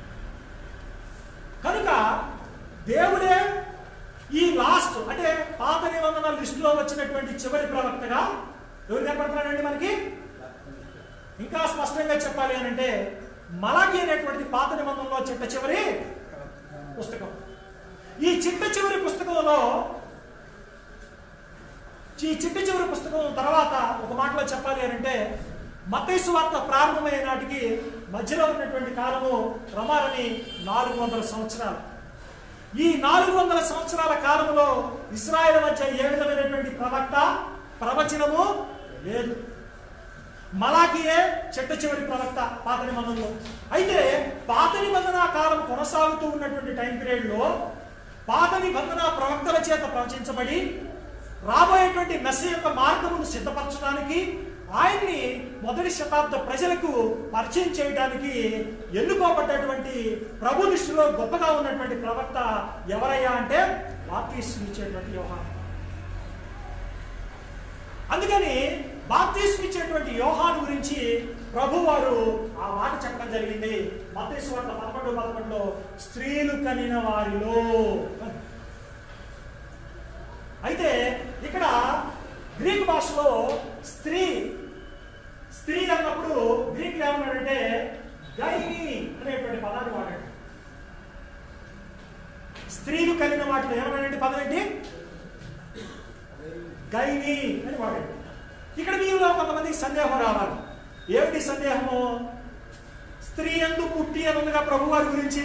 కనుక దేవుడే ఈ లాస్ట్ అంటే పాత నిబంధనల లిస్టులో వచ్చినటువంటి చివరి ప్రవక్తగా ఎవరు కనపడుతున్నాడండి మనకి ఇంకా స్పష్టంగా చెప్పాలి అని అంటే మలాకి అనేటువంటిది పాత నిబంధనలో చిట్ట చివరి పుస్తకం ఈ చిట్ట చివరి పుస్తకంలో ఈ చిట్ట చివరి పుస్తకం తర్వాత ఒక మాటలో చెప్పాలి అని అంటే మత్తైసు వార్త ప్రారంభమైన నాటికి మధ్యలో ఉన్నటువంటి కాలము రమారని నాలుగు వందల సంవత్సరాలు ఈ నాలుగు వందల సంవత్సరాల కాలంలో ఇస్రాయేల్ మధ్య ఏ విధమైనటువంటి ప్రవక్త ప్రవచనము లేదు మలాకియే చెట్ట చివరి ప్రవక్త పాత నిబంధనలో అయితే పాత నిబంధన కాలం కొనసాగుతూ ఉన్నటువంటి టైం పీరియడ్ లో పాత నిబంధన ప్రవక్తల చేత ప్రవచించబడి రాబోయేటువంటి మెస్స యొక్క మార్గమును సిద్ధపరచడానికి ఆయన్ని మొదటి శతాబ్ద ప్రజలకు పరిచయం చేయడానికి ఎన్నుకోబడ్డటువంటి ప్రభు దృష్టిలో గొప్పగా ఉన్నటువంటి ప్రవక్త ఎవరయ్యా అంటే బాప్తీసు ఇచ్చేటువంటి యోహాను అందుకని బాప్తీసు ఇచ్చేటువంటి యోహాను గురించి ప్రభు వారు ఆ మాట చెప్పడం జరిగింది మత్తయి వార్త పదకొండు పదకొండులో స్త్రీలు కనిన వారిలో అయితే ఇక్కడ గ్రీక్ భాషలో స్త్రీ స్త్రీ అన్నప్పుడు గ్రీక్ ఏమన్నాడంటే గైని అనేటువంటి పదాన్ని వాడాడు స్త్రీలు కలిగిన వాటిలో ఏమన్నాడంటే పదం ఏంటి గైని అని వాడాడు ఇక్కడ మీలో కొంతమందికి సందేహం రావాలి ఏమిటి సందేహము స్త్రీ ఎందు పుట్టి అని ఉందిగా ప్రభు వారి గురించి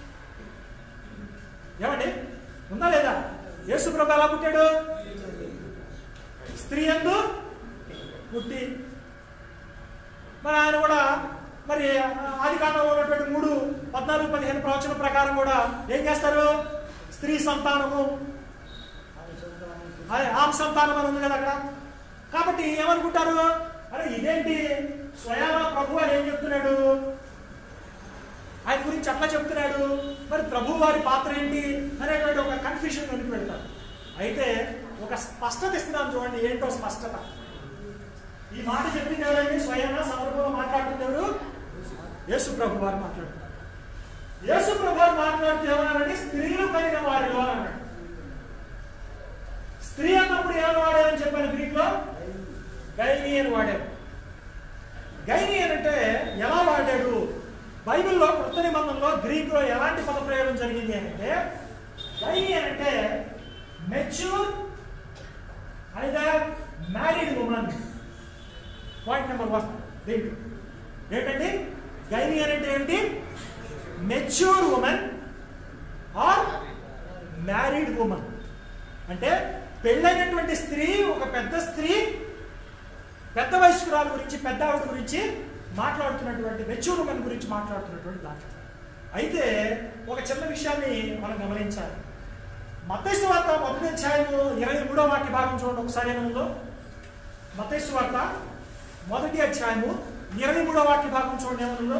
ఏమండి ఉందా లేదా యేసు ప్రభు ఎలా పుట్టాడు స్త్రీ ఎందు పుట్టి మరి ఆయన కూడా మరి ఆది కాలంలో ఉన్నటువంటి మూడు పద్నాలుగు పదిహేను ప్రవచనం ప్రకారం కూడా ఏం చేస్తారు స్త్రీ సంతానము అదే ఆమె సంతానం అని ఉంది కదా అక్కడ కాబట్టి ఏమనుకుంటారు అరే ఇదేంటి స్వయాన ప్రభు వారు ఏం చెప్తున్నాడు ఆయన గురించి అట్లా చెప్తున్నాడు మరి ప్రభు వారి పాత్ర ఏంటి అనేటువంటి ఒక కన్ఫ్యూషన్ కనుక పెడతారు అయితే ఒక స్పష్టత ఇస్తున్నాను చూడండి ఏంటో స్పష్టత ఈ మాట చెప్పింది ఎవరండి స్వయంగా సందర్భంలో మాట్లాడుతుంది ఎవరు యేసు ప్రభు వారు మాట్లాడుతున్నారు యేసు ప్రభు వారు మాట్లాడుతూ ఏమన్నారంటే స్త్రీలు కలిగిన వారిలో అని అన్నాడు స్త్రీ అన్నప్పుడు ఏమని వాడారని చెప్పాను గ్రీక్ లో గైని అని వాడారు గైని అని అంటే ఎలా వాడాడు బైబిల్లో కొత్త నిబంధనలో గ్రీక్ లో ఎలాంటి పద ప్రయోగం జరిగింది అంటే గైని అని అంటే mature either married women point number one దీంట్లో ఏంటండి గైని అని అంటే ఏంటి mature women or married women అంటే పెళ్ళైనటువంటి స్త్రీ ఒక పెద్ద స్త్రీ పెద్ద వయస్కురాల గురించి పెద్ద ఆవిడ గురించి మాట్లాడుతున్నటువంటి మెచ్యూర్ ఉమెన్ గురించి మాట్లాడుతున్నటువంటి దాంట్లో అయితే ఒక చిన్న విషయాన్ని మనం గమనించాలి మతేసు వార్త మొదటి అధ్యాయము ఇరవై మూడో వాక్య భాగం చూడండి ఒకసారి ఏముందో మతేసు వార్త మొదటి అధ్యాయము ఇరవై మూడో వాక్య భాగం చూడండి ఏముందో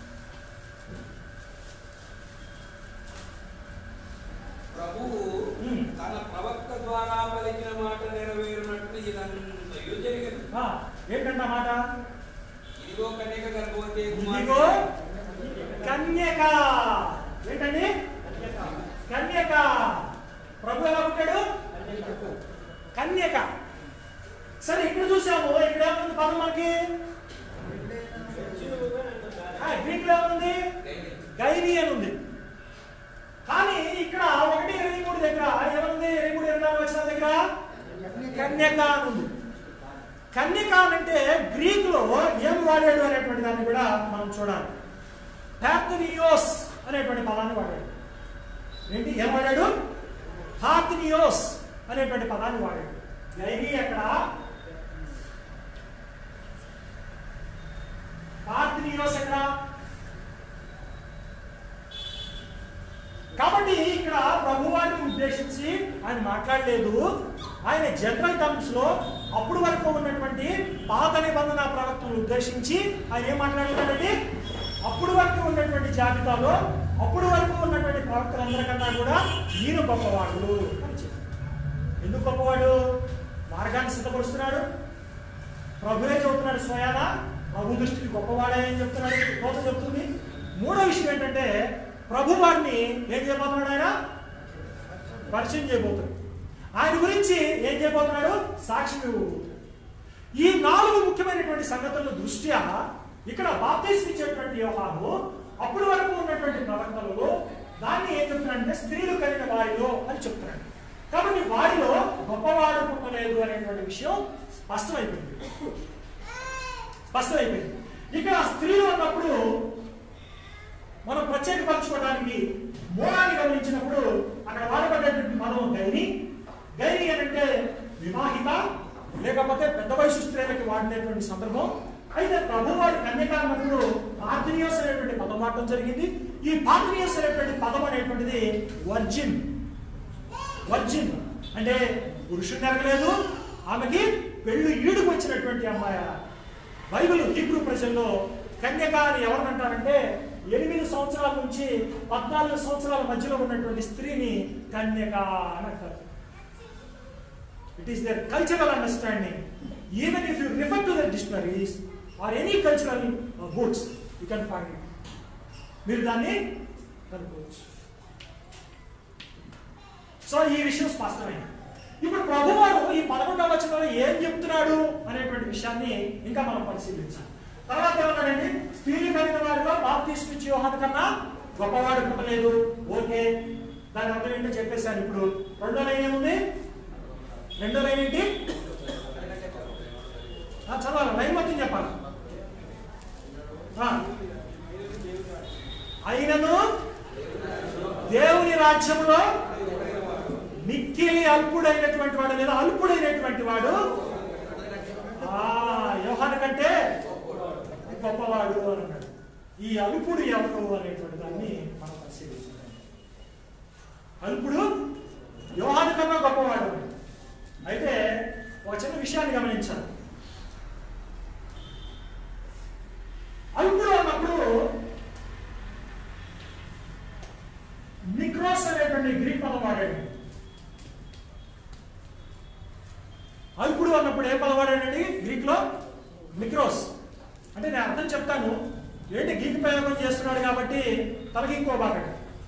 ప్రభువు ఉమ్. తన ప్రవక్త ద్వారా పలికిన మాట నెరవేరినట్లు ఇదంతయు జరిగింది ఆ, ఏంటంట మాట ఇదిగో కన్యక గర్భవతి ఇదిగో కన్యక ఏంటండి కన్యక ప్రభు ఎలా పుట్టాడు కన్యక సరే ఇక్కడ చూసాము ఇక్కడ ఏముంది పదం మనకి ఆ, గ్రీక్ లో ఏముంది గైని అని ఉంది కానీ ఇక్కడ ఒకటి ఇరవై మూడు దగ్గర ఏముంది ఇరవై మూడు ఇరవై నాలుగు వచ్చిన దగ్గర కన్యక అని ఉంది కన్యక అంటే గ్రీక్ లో ఏం వాడాడు అనేటువంటి దాన్ని కూడా మనం చూడాలి హార్తనియోస్ అనేటువంటి పదాన్ని వాడాడు ఏంటి ఏం వాడాడు హార్తనియోస్ అనేటువంటి పదాన్ని వాడాడు గైని అక్కడ హార్తనియోస్ ఎక్కడ కాబట్టి ఇక్కడ ప్రభువాన్ని ఉద్దేశించి ఆయన మాట్లాడలేదు ఆయన జనరల్ టర్మ్స్ లో అప్పుడు వరకు ఉన్నటువంటి పాత నిబంధన ప్రవక్తలు ఉద్దేశించి ఆయన ఏం మాట్లాడుతున్నాడండి అప్పుడు వరకు ఉన్నటువంటి జాబితాలో అప్పుడు వరకు ఉన్నటువంటి ప్రవక్తలందరికన్నా కూడా ఈయన గొప్పవాడు అని చెప్పారు ఎందుకు గొప్పవాడు మార్గాన్ని సిద్ధపరుస్తున్నాడు ప్రభువే చెబుతున్నాడు స్వయాన ప్రభు దృష్టికి గొప్పవాడే అని చెప్తున్నాడు కోత చెప్తుంది మూడో విషయం ఏంటంటే ప్రభు వారిని ఏం చేయబోతున్నాడు ఆయన పరిచయం చేయబోతున్నాడు ఆయన గురించి ఏం చేయబోతున్నాడు సాక్ష్యం ఇవ్వబోతున్నాడు ఈ నాలుగు ముఖ్యమైనటువంటి సంగతుల దృష్ట్యా ఇక్కడ బాప్తీసం ఇచ్చేటువంటి యోహాను అప్పుడు వరకు ఉన్నటువంటి ప్రవక్తలలో దాన్ని ఏం చెప్తున్నాడంటే స్త్రీలు కలిగిన వారిలో అని చెప్తున్నాడు కాబట్టి వారిలో గొప్పవాడు పుట్టలేదు అనేటువంటి విషయం స్పష్టమైపోయింది స్పష్టమైపోయింది ఇక్కడ స్త్రీలు అన్నప్పుడు మనం ప్రత్యేకపరచుకోవడానికి మూలాన్ని గమనించినప్పుడు అక్కడ వాడబడేటువంటి పదం గైని గైని అని అంటే వివాహిత లేకపోతే పెద్ద వయసు స్త్రీలకి వాడినటువంటి సందర్భం అయితే ప్రభువారి కన్యక అన్నప్పుడు పార్థినియోస్ అనేటువంటి పదం వాడటం జరిగింది ఈ పార్థినియోస్ అనేటువంటి పదం అనేటువంటిది వర్జిన్ వర్జిన్ అంటే పురుషుడు ఎరగలేదు ఆమెకి పెళ్లి ఈడుకు వచ్చినటువంటి అమ్మాయి బైబిల్ హీబ్రూ ప్రజల్లో కన్యక అని ఎవరిని అంటారంటే ఎనిమిది సంవత్సరాల నుంచి పద్నాలుగు సంవత్సరాల మధ్యలో ఉన్నటువంటి స్త్రీని కన్యక అని అంటారు it is their cultural understanding even if you refer to the dictionaries or any cultural books you can find it మీరు దాన్ని కనుక్కోవచ్చు సో ఈ విషయం స్పష్టమైంది ఇప్పుడు ప్రభువారు ఈ పదకొండవ వచనంలో ఏం చెప్తున్నాడు అనేటువంటి విషయాన్ని ఇంకా మనం పరిశీలించాలి తర్వాత ఏమన్నాడండి స్త్రీలు కలిగిన వారిలో బాప్తీసు ఇచ్చి యోహాను కన్నా గొప్పవాడు పుట్టలేదు ఓకే దాని అర్థం ఏంటో చెప్పేశాను ఇప్పుడు రెండో లైన్ ఏముంది రెండో లైన్ ఏంటి ఆ, చదవాలి లైన్ మొత్తం చెప్పాలి ఆ. అయినను దేవుని రాజ్యంలో మిక్కిలి అల్పుడైనటువంటి వాడు లేదా అల్పుడైనటువంటి వాడు ఆ యోహాను కంటే గొప్పవాడు అని అన్నాడు ఈ అల్పుడు ఎవరు అనేటువంటి దాన్ని మనం పరిశీలించాలి అల్పుడు యోహాను కన్నా గొప్పవాడు అని. అయితే ఒక చిన్న విషయాన్ని గమనించాలి అల్పుడు అన్నప్పుడు నిక్రోస్ అనేటువంటి గ్రీక్ పదం వాడాడు అల్పుడు అన్నప్పుడు ఏ పదం వాడాడండి గ్రీక్ లో మిక్రోస్ అంటే నేను అర్థం చెప్తాను ఏంటి గీక్ ప్రయోగం చేస్తున్నాడు కాబట్టి తలకి ఇంకో బాగండి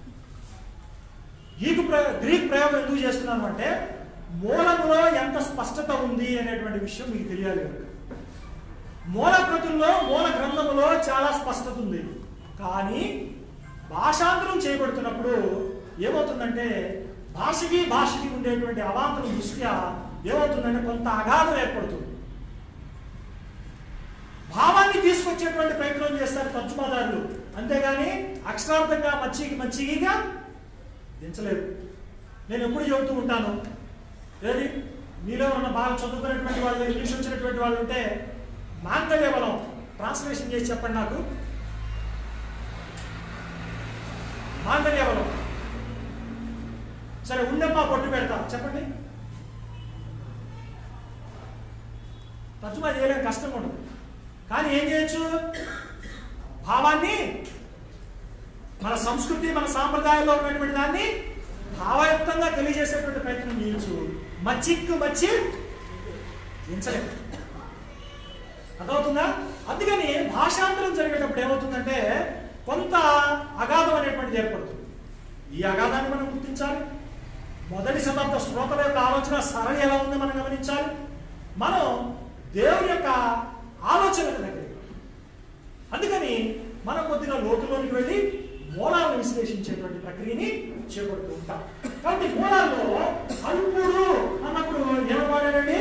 గీకు ప్రయో గ్రీక్ ప్రయోగం ఎందుకు చేస్తున్నాను అంటే మూలములో ఎంత స్పష్టత ఉంది అనేటువంటి విషయం మీకు తెలియాలి కనుక మూల కృతుల్లో మూల గ్రంథములో చాలా స్పష్టత ఉంది కానీ భాషాంతరం చేయబడుతున్నప్పుడు ఏమవుతుందంటే భాషకి భాషకి ఉండేటువంటి అవాంతరం దృష్ట్యా ఏమవుతుందంటే కొంత అగాధం ఏర్పడుతుంది భావాన్ని తీసుకొచ్చేటువంటి ప్రయత్నం చేస్తారు తర్జుమాదారులు అంతేగాని అక్షరార్థంగా మచ్చికి మచ్చిగా దించలేదు నేను ఎప్పుడు చెబుతూ ఉంటాను ఏది మీలో ఉన్న బాగా చదువుకున్నటువంటి వాళ్ళు ఇంగ్లీష్ వచ్చినటువంటి వాళ్ళు ఉంటే మాంగళ్య బలం ట్రాన్స్లేషన్ చేసి చెప్పండి నాకు మాంగళ్య బలం సరే ఉండమ్మా పొట్టు పెడతా చెప్పండి తర్జుమా చేయలేం కష్టంగా ఉండదు కానీ ఏం చేయొచ్చు భావాన్ని మన సంస్కృతి మన సాంప్రదాయంలో ఉన్నటువంటి దాన్ని భావయుక్తంగా తెలియజేసేటువంటి ప్రయత్నం చేయొచ్చు మచ్చిక్కు మచ్చి దించలేదు అర్థమవుతుందా అందుకని భాషాంతరం జరిగేటప్పుడు ఏమవుతుందంటే కొంత అగాధం అనేటువంటిది ఏర్పడుతుంది ఈ అగాధాన్ని మనం గుర్తించాలి మొదటి శతాబ్ద శ్రోతల యొక్క ఆలోచన సరళి ఎలా ఉందో మనం గమనించాలి మనం దేవుని యొక్క ఆలోచనకు దగ్గర అందుకని మనం కొద్దిగా లోతులోనికి వెళ్ళి మూలాలను విశ్లేషించేటువంటి ప్రక్రియని చేపడుతూ ఉంటాం కాబట్టి మూలాల్లో అల్పుడు అన్నప్పుడు ఏమని వాడాడండి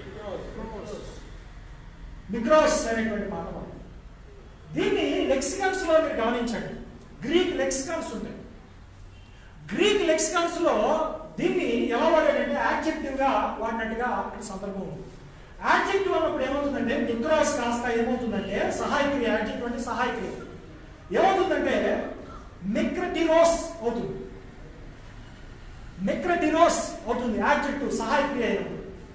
మిక్రోస్ అనేటువంటి మాట వాడాడు. దీన్ని లెక్సికన్స్ లో మీరు గమనించండి గ్రీక్ లెక్సికన్స్ ఉంటాయి గ్రీక్ లెక్సికన్స్ లో దీన్ని ఎలా వాడాడంటే యాడ్జెక్టివ్ గా వాడినట్టుగా అక్కడ సందర్భం ఉంది యాడ్జెక్టివ్ అన్నప్పుడు ఏమవుతుందంటే మిక్రోస్ కాస్త ఏమవుతుందంటే సహాయక్రియ యాడ్జెక్టివ్ అంటే సహాయక్రియ ఏమవుతుందంటే మిక్రటిరోస్ అవుతుంది మిక్రటిరోస్ అవుతుంది యాడ్జెక్టివ్ సహాయక్రియ అయినప్పుడు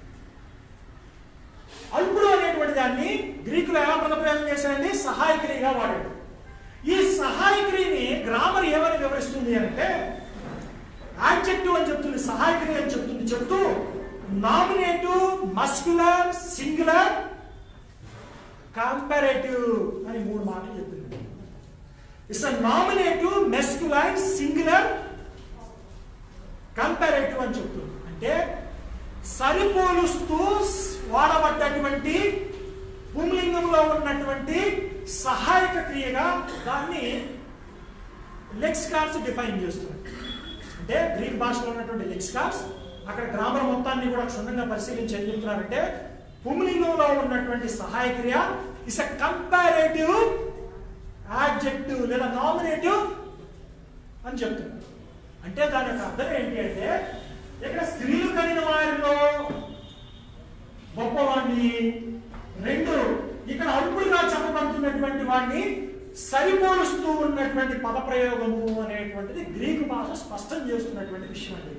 అల్పుడు అనేటువంటి దాన్ని గ్రీకులో ఎలా పదప్రయోగం చేశారండి సహాయక్రియగా వాడాడు ఈ సహాయక్రియని గ్రామర్ ఏమని వివరిస్తుంది అంటే యాడ్జెక్టివ్ అని చెప్తుంది సహాయక్రియ అని చెప్తుంది చెప్తూ నామినేటివ్ మస్కులర్ సింగులర్ కంపారేటివ్ అని మూడు మాటలు చెప్తుంది it's a nominative masculine singular comparative అని చెప్తుంది అంటే సరిపోలుస్తూ వాడబడ్డటువంటి పుంలింగంలో ఉన్నటువంటి సహాయక క్రియగా దాన్ని లెక్సికాన్స్ డిఫైన్ చేస్తుంది అంటే గ్రీక్ భాషలో ఉన్నటువంటి లెక్సికాన్స్ అక్కడ గ్రామర్ మొత్తాన్ని కూడా క్షుణ్ణంగా పరిశీలించి ఏం చెప్తున్నారంటే పుంలింగంలో ఉన్నటువంటి సహాయ క్రియ ఇస్ అ కంపారేటివ్ యాడ్జెక్టివ్ లేదా నామినేటివ్ అని చెప్తున్నారు అంటే దాని యొక్క అర్థం ఏంటి అంటే ఇక్కడ స్త్రీలు కలిగిన వారిలో గొప్పవాడిని రెండు ఇక్కడ అల్పుడుగా చెప్పబడుతున్నటువంటి వాడిని సరిపోలుస్తూ ఉన్నటువంటి పదప్రయోగము అనేటువంటిది గ్రీకు భాష స్పష్టం చేస్తున్నటువంటి విషయం అండి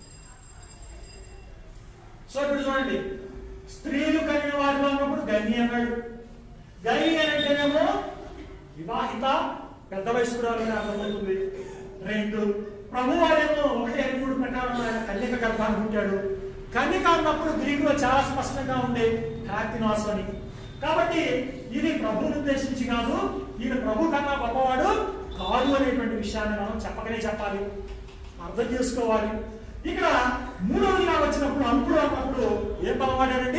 సో ఇప్పుడు చూడండి స్త్రీలు కలిగిన వారిలో ఉన్నప్పుడు గని అన్నాడు గని అని అంటేనేమో వివాహిత పెద్ద వయస్కురాలని అర్థమవుతుంది రెండు ప్రభు వారేమో ఒకటి మూడు ప్రకారం ఆయన కన్యక గర్భాన్ని పుట్టాడు కన్యక అన్నప్పుడు గ్రీకులో చాలా స్పష్టంగా ఉండే హ్యాపీనాస్ అని కాబట్టి ఇది ప్రభువుని ఉద్దేశించి కాదు ఈయన ప్రభు కన్నా గొప్పవాడు కాదు అనేటువంటి విషయాన్ని మనం చెప్పకనే చెప్పాలి అర్థం చేసుకోవాలి ఇక్కడ మూడవదిగా వచ్చినప్పుడు అంకుడు అన్నప్పుడు ఏం పదం వాడారండి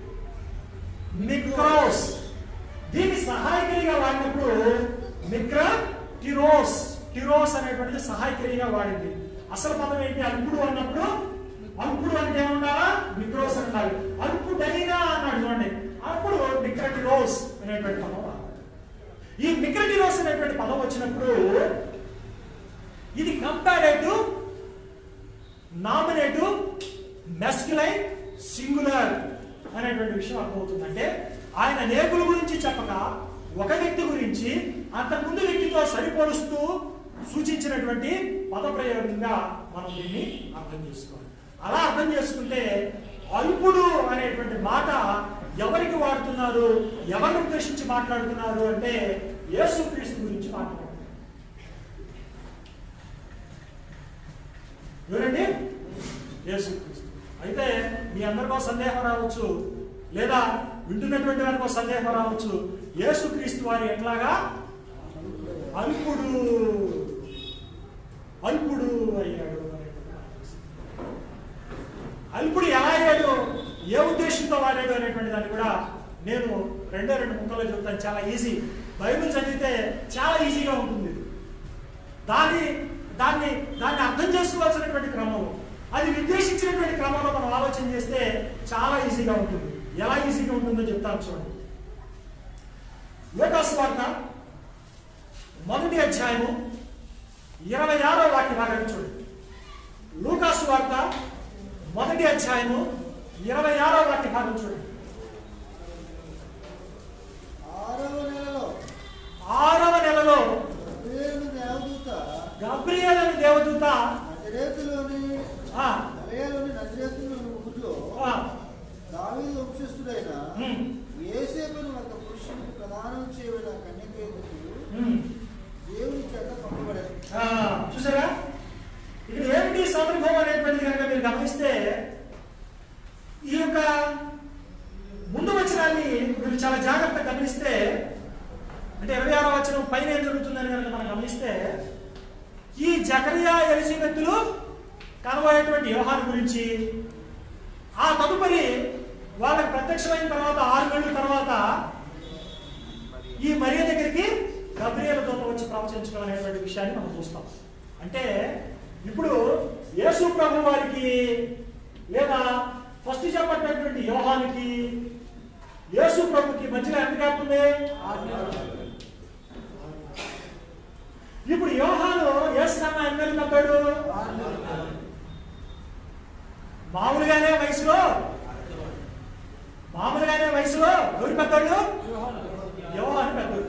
మిక్రోస్ దీన్ని సహాయకరిగా వాడినప్పుడు మిక్ర టిరోస్ టిరోస్ అనేటువంటిది సహాయకరిగా వాడింది అసలు పదం ఏంటి అల్పుడు అన్నప్పుడు అల్పుడు అంటే ఏమన్నారా మిక్రోస్ అన్నారు అల్పుడైనా అన్నాడు చూడండి అప్పుడు మిక్రటిరోస్ అనేటువంటి పదం వాడారు. ఈ మిక్రటిరోస్ అనేటువంటి పదం వచ్చినప్పుడు ఇది కంపారేటివ్ నామినేటివ్ మెస్కులైన్ సింగులర్ అనేటువంటి విషయం అర్థమవుతుంది అంటే ఆయన నేర్పుల గురించి చెప్పక ఒక వ్యక్తి గురించి అంతకుముందు వ్యక్తితో సరిపోలుస్తూ సూచించినటువంటి పదప్రయోగంగా మనం దీన్ని అర్థం చేసుకోవాలి అలా అర్థం చేసుకుంటే అల్పుడు అనేటువంటి మాట ఎవరికి వాడుతున్నారు ఎవరిని ఉద్దేశించి మాట్లాడుతున్నారు అంటే యేసుక్రీస్తు గురించి మాట్లాడుతున్నారు ఎవరండి యేసుక్రీస్తు అయితే మీ అందరికో సందేహం రావచ్చు లేదా వింటున్నటువంటి వారికో సందేహం రావచ్చు యేసుక్రీస్తు వారి ఎట్లాగా అల్పుడు అల్పుడు అయ్యాడు అల్పుడు ఎలా అయ్యాడు ఏ ఉద్దేశంతో వాడాడు అనేటువంటి దాన్ని కూడా నేను రెండో రెండు ముక్కలో చెప్తాను చాలా ఈజీ బైబిల్ చదివితే చాలా ఈజీగా ఉంటుంది దాన్ని దాన్ని దాన్ని అర్థం చేసుకోవాల్సినటువంటి క్రమంలో అది నిర్దేశించినటువంటి క్రమంలో మనం ఆలోచన చేస్తే చాలా ఈజీగా ఉంటుంది ఎలా ఈజీగా ఉంటుందో చెప్తాను చూడండి లోకాసు వార్త మొదటి అధ్యాయము ఇరవై ఆరో వాక్య భాగాన్ని చూడండి లూకాసు వార్త మొదటి అధ్యాయము ఇరవై ఆరో వాక్య భాగం చూడండి ఆరవ నెలలో ఆరవ నెలలో గబ్రియేలు దేవదూత గబ్రియల్ అనే దేవదూత నజరేతులోని ఆ, గలయలోని నజరేతుల ఊరిలో ఆ, దావీదు వంశస్థుడైన ఉమ్, ఏసేపును ఒక పురుషునికి ప్రదానం చేయబడిన కన్యకేందుకు ఉమ్. దేవుని చేత పంపబడారు ఆ, చూసారా ఇక్కడ ఏమిటి సందర్భం అనేటువంటిది కనుక మీరు గమనిస్తే ఈ యొక్క ముందు వచనాన్ని మీరు చాలా జాగ్రత్తగా గమనిస్తే అంటే ఇరవై ఆరో వచనం పైన ఏం జరుగుతుందని కనుక మనం గమనిస్తే ఈ జకరియా ఎలిజబెత్తులు కనబోయేటువంటి వ్యవహారం గురించి ఆ తదుపరి వాళ్ళకి ప్రత్యక్షమైన తర్వాత ఆరు నెలల తర్వాత ఈ మరియ దగ్గరికి గబ్రియల దూత వచ్చి ప్రవచించడం అనేటువంటి విషయాన్ని మనం చూస్తాం అంటే ఇప్పుడు యేసు ప్రభు వారికి లేదా ఫస్ట్ చెప్పబడినటువంటి యోహానికి యేసు ప్రభుకి మధ్యలో ఎంత గ్యాప్ ఉంది ఇప్పుడు యోహాను యేసు కన్నా ఎన్నెలు పెద్దాడు మామూలుగానే వయసులో మామూలుగానే వయసులో ఎవరు పెద్దాడు యోహాను పెద్దోడు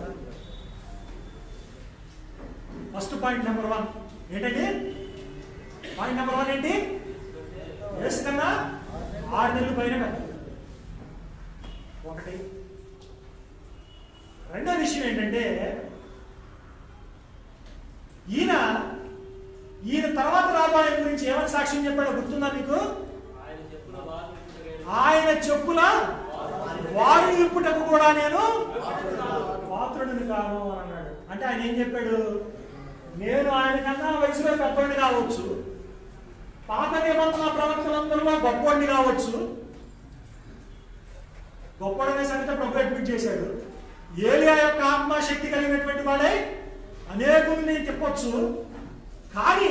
ఫస్ట్ పాయింట్ నెంబర్ వన్ ఏంటండి పాయింట్ నెంబర్ వన్ ఏంటి యేసు కన్నా ఆరు నెలల పైన పెద్దోడు ఒకటి రెండో విషయం ఏంటంటే ఈయన ఈయన తర్వాత రాబోయే గురించి ఏమని సాక్ష్యం చెప్పాడో గుర్తుందా మీకు ఆయన చెప్పుల వారు ఇప్పుటకు కూడా నేను పాత్రుడిని కాను అని అన్నాడు అంటే ఆయన ఏం చెప్పాడు నేను ఆయన కన్నా వయసులో పెద్దోడిని కావచ్చు పాత నిబంధన ప్రవక్తలందరిలో గొప్పోడిని కావచ్చు గొప్పడనే సంగతి ప్రభు అడ్మిట్ చేశాడు ఏలియా యొక్క ఆత్మశక్తి కలిగినటువంటి వాడే అనేకుల్ని తిప్పొచ్చు కానీ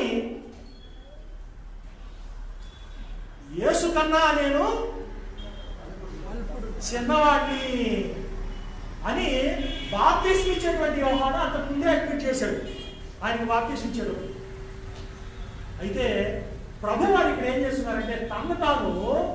యేసు కన్నా నేను చిన్నవాడిని అని బాప్తిస్మి ఇచ్చేటువంటి యోహాను అంత ముందే అడ్మిట్ చేశాడు ఆయనకు బాప్తీసం ఇచ్చాడు అయితే ప్రభు వారు ఇక్కడ ఏం చేస్తున్నారంటే తను తాను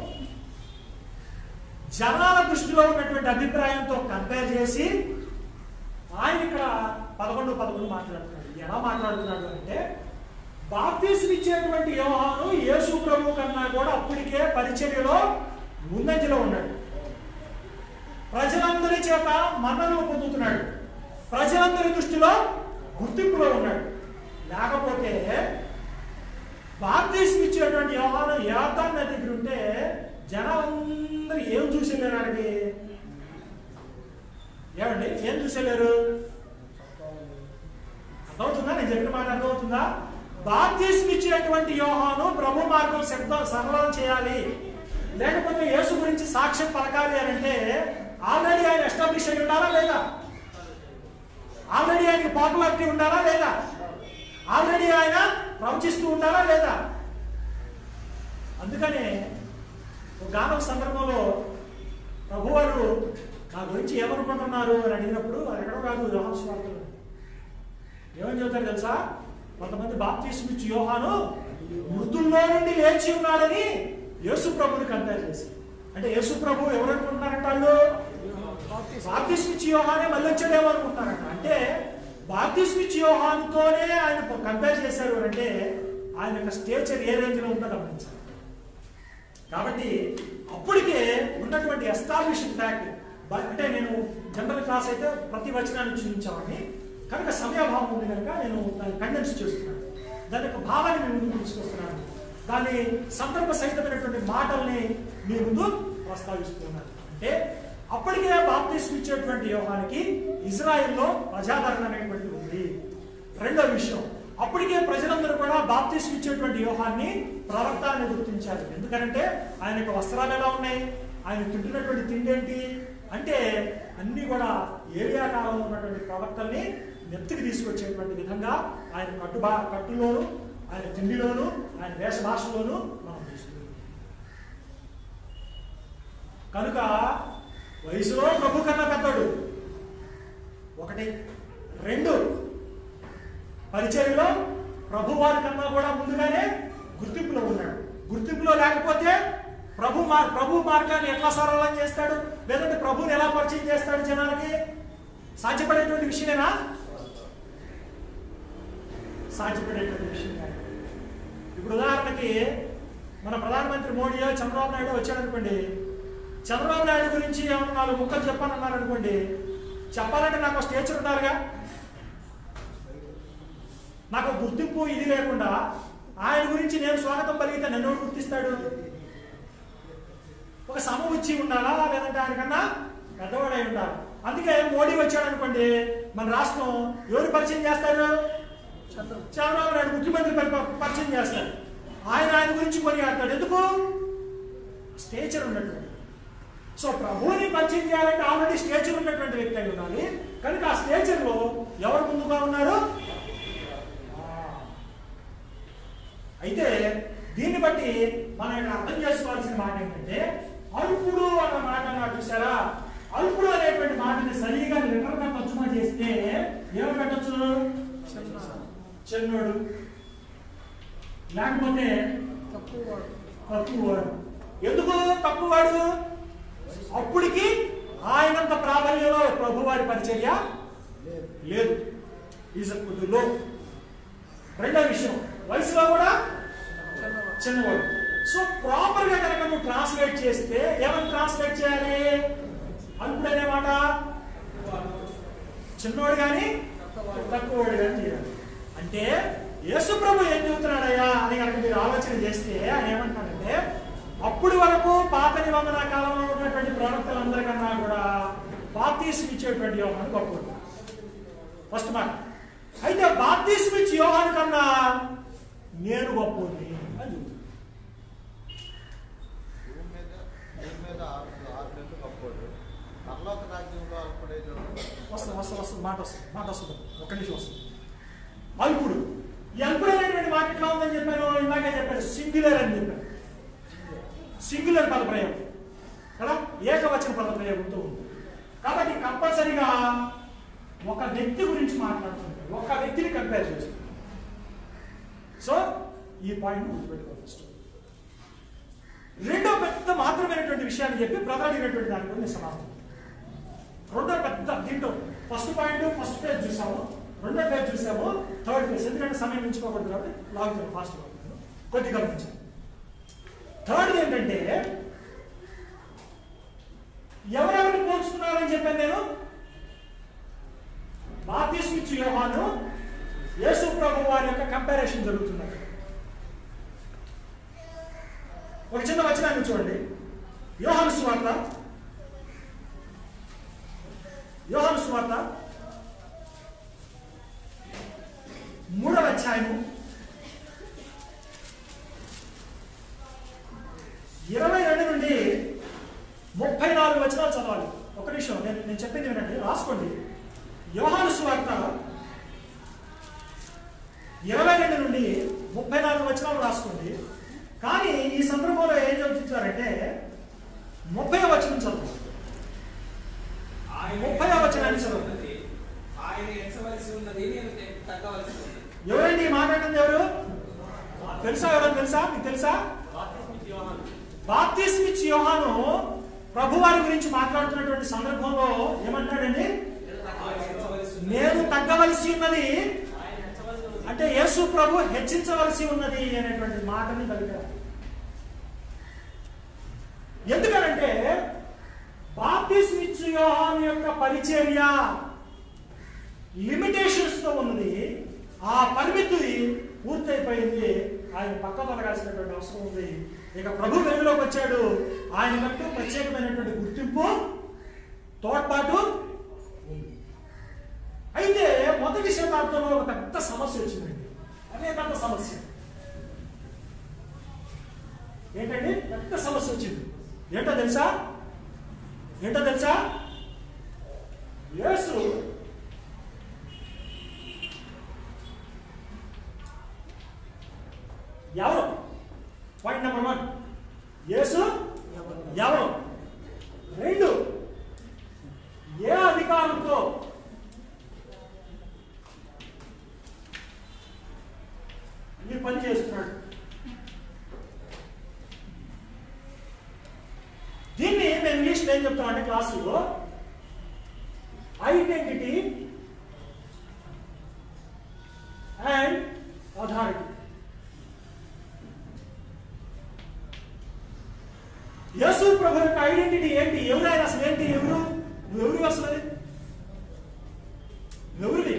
జనాల దృష్టిలో ఉన్నటువంటి అభిప్రాయంతో కంపేర్ చేసి ఆయన ఇక్కడ పదకొండు పదకొండు మాట్లాడుతున్నాడు ఎలా మాట్లాడుతున్నాడు అంటే బాప్తీసం ఇచ్చేటువంటి యోహాను యేసు ప్రభు కన్నా కూడా అప్పటికే పరిచర్యలో ముందంజలో ఉన్నాడు ప్రజలందరి చేత మన్ననలు పొందుతున్నాడు ప్రజలందరి దృష్టిలో గుర్తింపులో ఉన్నాడు లేకపోతే బాప్తీసం ఇచ్చేటువంటి యోహాను యాతాన్ నది దగ్గర ఉంటే జనాలందరూ ఏం చూసి వెళ్ళారు ఆయనకి ఏమండి ఏం చూసి వెళ్ళారు అర్థమవుతుందా నేను చెప్పిన మాట అర్థమవుతుందా బాప్తీసం ఇచ్చేటువంటి యోహాను ప్రభు మార్గం శబ్దం సరళం చేయాలి లేకపోతే యేసు గురించి సాక్ష్యం పలకాలి అని అంటే ఆల్రెడీ ఆయన ఎస్టాబ్లిష్ అయి ఉండాలా లేదా ఆల్రెడీ ఆయనకి పాపులారిటీ ఉండాలా లేదా ఆల్రెడీ ఆయన ప్రవచిస్తూ ఉండాలా లేదా అందుకనే ఒక గానం సందర్భంలో ప్రభువారు నా గురించి ఏమనుకుంటున్నారు అని అడిగినప్పుడు అది ఎక్కడో కాదు యోహాను స్వార్థలు ఏమని చెబుతారు తెలుసా కొంతమంది బాప్తీసం ఇచ్చి యోహాను మృతుల్లో నుండి లేచి ఉన్నాడని యేసు ప్రభుని కంపేర్ చేసి అంటే యేసు ప్రభు ఎవరు అనుకుంటున్నారంట వాళ్ళు బాప్తీసం ఇచ్చి యోహానే మళ్ళీ వచ్చాడేమో అనుకుంటున్నారంట అంటే బాప్తీసం ఇచ్చి యోహానుతోనే ఆయన కంపేర్ చేశారు అని అంటే ఆయన యొక్క స్టేచర్ ఏ రేంజ్ లో ఉందో గమనించాలి కాబట్టి అప్పటికే ఉన్నటువంటి ఎస్టాబ్లిష్డ్ ఫ్యాక్ట్ అంటే నేను జనరల్ క్లాస్ అయితే ప్రతి వచనాన్ని చూపించామని కనుక సమయాభావం ఉంది కనుక నేను దాన్ని కండెన్స్ చేస్తున్నాను దాని యొక్క భావాన్ని మీ ముందుకు తీసుకొస్తున్నాను దాని సందర్భ సహితమైనటువంటి మాటల్ని మీ ముందు ప్రస్తావిస్తున్నాను అంటే అప్పటికే బాప్తీసం ఇచ్చేటువంటి యోహానికి ఇజ్రాయెల్లో ప్రజాదరణ అనేటువంటిది ఉంది రెండో విషయం అప్పటికే ప్రజలందరూ కూడా బాప్తీసం ఇచ్చేటువంటి యోహాన్ని ప్రవక్త అని గుర్తించారు ఎందుకంటే ఆయన యొక్క వస్త్రాలు ఎలా ఉన్నాయి ఆయన తింటున్నటువంటి తిండి ఏంటి అంటే అన్ని కూడా ఏరియా కాలంలో ఉన్నటువంటి ప్రవక్తల్ని నెత్తికి తీసుకొచ్చేటువంటి విధంగా ఆయన కట్టుబా కట్టులోను ఆయన తిండిలోను ఆయన వేష భాషలోను మనం చూస్తున్నాం కనుక వయసులో ప్రభు కన్నా పెద్దడు ఒకటి రెండు పరిచర్యలో ప్రభు వారి కన్నా కూడా ముందుగానే గుర్తింపులో ఉన్నాడు గుర్తింపులో లేకపోతే ప్రభు మా ప్రభు మార్గాన్ని ఎట్లా సరళం చేస్తాడు లేదంటే ప్రభుని ఎలా పరిచయం చేస్తాడు జనాలకి సాధ్యపడేటువంటి విషయమేనా సాధ్యపడేటువంటి విషయం కాదు ఇప్పుడు ఉదాహరణకి మన ప్రధానమంత్రి మోడీయో చంద్రబాబు నాయుడు వచ్చాడు అనుకోండి చంద్రబాబు నాయుడు గురించి ఏమన్నా నాలుగు ముక్కలు చెప్పానన్నారు అనుకోండి చెప్పాలంటే నాకు స్టేచర్ ఉండాలిగా నాకు గుర్తింపు ఇది లేకుండా ఆయన గురించి నేను స్వాగతం పలిగితే నన్ను ఎవరు గుర్తిస్తాడు ఒక సమ వచ్చి ఉండాలా లేదంటే ఆయన కన్నా పెద్దవాడై ఉండాలి అందుకే మోడీ వచ్చాడు అనుకోండి మన రాష్ట్రం ఎవరు పరిచయం చేస్తారు చంద్రబాబు నాయుడు ముఖ్యమంత్రి పరి- పరిచయం చేస్తారు ఆయన ఆయన గురించి కొనియాడతాడు ఎందుకు స్టేచర్ ఉన్నటువంటి సో ప్రభువుని పరిచయం చేయాలంటే ఆల్రెడీ స్టేచర్ ఉన్నటువంటి వ్యక్తి అయి ఉండాలి కనుక ఆ స్టేచర్ లో ఎవరు ముందుగా ఉన్నారు ఆ. అయితే దీన్ని బట్టి మనం ఇక్కడ అర్థం చేసుకోవాల్సిన మాట ఏంటంటే అల్పుడు అన్న మాట అన్నారు చూసారా అల్పుడు అనేటువంటి మాటని సరిగా లిటరల్ గా తర్జుమా చేస్తే ఏమని పెట్టచ్చు చిన్నోడు లేకపోతే తక్కువ వాడు తక్కువవాడు ఎందుకు తక్కువవాడు అప్పటికి ఆయనంత ప్రాబల్యంలో ప్రభువారి పరిచర్య లేదు లేదు ఈజ్ లో రెండో విషయం వయసులో కూడా చిన్నవాడు చిన్నవాడు సో ప్రాపర్ గా కనుక నువ్వు ట్రాన్స్లేట్ చేస్తే ఏమని ట్రాన్స్లేట్ చేయాలి అల్పుడు అనే మాట చిన్నవాడు కానీ తక్కువవాడు కానీ చేయాలి అంటే యేసు ప్రభు ఏం చెబుతున్నాడయ్యా అని కనుక మీరు ఆలోచన చేస్తే ఆయన ఏమంటాడంటే అప్పుడు వరకు పాత నిబంధన కాలంలో ఉన్నటువంటి ప్రవక్తలందరికన్నా కూడా బాప్తీసం ఇచ్చేటువంటి యోహాను గొప్పవాడు ఫస్ట్ మాట అయితే బాప్తీసం ఇచ్చి యోహాను కన్నా నేను గొప్పని అని చెబుతున్నాడు. భూమి మీద భూమి మీద ఆరు ఆరు నెలలు కప్పోడు పరలోక రాజ్యంలో అల్పుడైన వస్తుంది వస్తుంది వస్తుంది మాట వస్తుంది మాట వస్తుంది ఒక్క నిమిషం వస్తుంది అల్పుడు ఈ అల్పుడు అనేటువంటి మాట ఎట్లా ఉందని చెప్పాను ఇందాకే చెప్పాను సింగులర్ అని చెప్పాను సింగులర్ పదప్రయోగం కదా ఏకవచన పదప్రయోగంతో ఉంది కాబట్టి కంపల్సరిగా ఒక వ్యక్తి గురించి మాట్లాడుతుంటాడు ఒక వ్యక్తిని కంపేర్ చేస్తుంది సో ఈ పాయింట్ గుర్తుపెట్టుకోవాలి ఫస్ట్ రెండో పెద్ద మాత్రమైనటువంటి విషయాన్ని చెప్పి బ్రదర్ అడిగినటువంటి దాని గురించి సమాధానం రెండో పెద్ద దీంట్లో ఫస్ట్ పాయింట్ ఫస్ట్ పేజ్ చూసాము రెండో పేజ్ చూసాము థర్డ్ పేజ్ ఎందుకంటే సమయం మించుకోకూడదు కాబట్టి లాగుతాను ఫాస్ట్ కొద్ది గమనించాను థర్డ్ ఏంటంటే ఎవరెవరిని పోల్చుతున్నారని చెప్పాను నేను బాప్తిస్మిచ్చు యోహాను యేసు ప్రభు వారి యొక్క కంపారిజన్ జరుగుతున్నది ఒక చిన్న వచనాన్ని చూడండి యోహాను సువార్త యోహాను సువార్త మూడవ అధ్యాయము ఇరవై రెండు నుండి ముప్పై నాలుగు వచనాలు చదవాలి ఒక నిమిషం నేను నేను చెప్పింది వినండి రాసుకోండి యోహాను సువార్త ఇరవై రెండు నుండి ముప్పై నాలుగు వచనాలు రాసుకోండి కానీ ఈ సందర్భంలో ఏం చెబుతున్నారంటే ముప్పై వచనం చదువు ఆయన ముప్పై వచనాన్ని చదువు. ఉన్నది, ఆయన ఎంచవలసి ఉన్నది నేను తగ్గవలసి ఉన్నది ఎవరండి ఈ మాట్లాడుతుంది ఎవరు తెలుసా ఎవరో తెలుసా మీకు తెలుసా బాప్తిస్మిచ్ యోహాను ప్రభువారి గురించి మాట్లాడుతున్నటువంటి సందర్భంలో ఏమంటాడండి ఆయన ఎంచవలసి ఉన్నది. నేను తగ్గవలసి ఉన్నది అంటే యేసు ప్రభు హెచ్చించవలసి ఉన్నది అనేటువంటి మాటని పలికారు ఎందుకనంటే బాప్తిస్మిచ్ యోహాను యొక్క పరిచర్య లిమిటేషన్స్ తో ఉన్నది ఆ పరిమితి పూర్తయిపోయింది ఆయన పక్క తొలగాల్సినటువంటి అవసరం ఉంది ఇక ప్రభు వెలుగులోకి వచ్చాడు ఆయనకంటూ ప్రత్యేకమైనటువంటి గుర్తింపు తోడ్పాటు ఉంది అయితే మొదటి శతాబ్దంలో ఒక పెద్ద సమస్య వచ్చిందండి అదే పెద్ద సమస్య ఏంటండి పెద్ద సమస్య వచ్చింది ఏంటో తెలుసా ఏంటో తెలుసా యేసు ఎవరు పాయింట్ నెంబర్ వన్ యేసు ఎవరు రెండు ఏ అధికారంతో ఈ పని చేస్తున్నాడు దీన్ని మేము ఇంగ్లీష్లో ఏం చెప్తాం అంటే క్లాసులో ఐడెంటిటీ అండ్ అథారిటీ యేసు ప్రభు యొక్క ఐడెంటిటీ ఏంటి ఎవరు ఆయన అసలు ఏంటి ఎవరు నువ్వు ఎవరు అసలు అది? ఎవరిది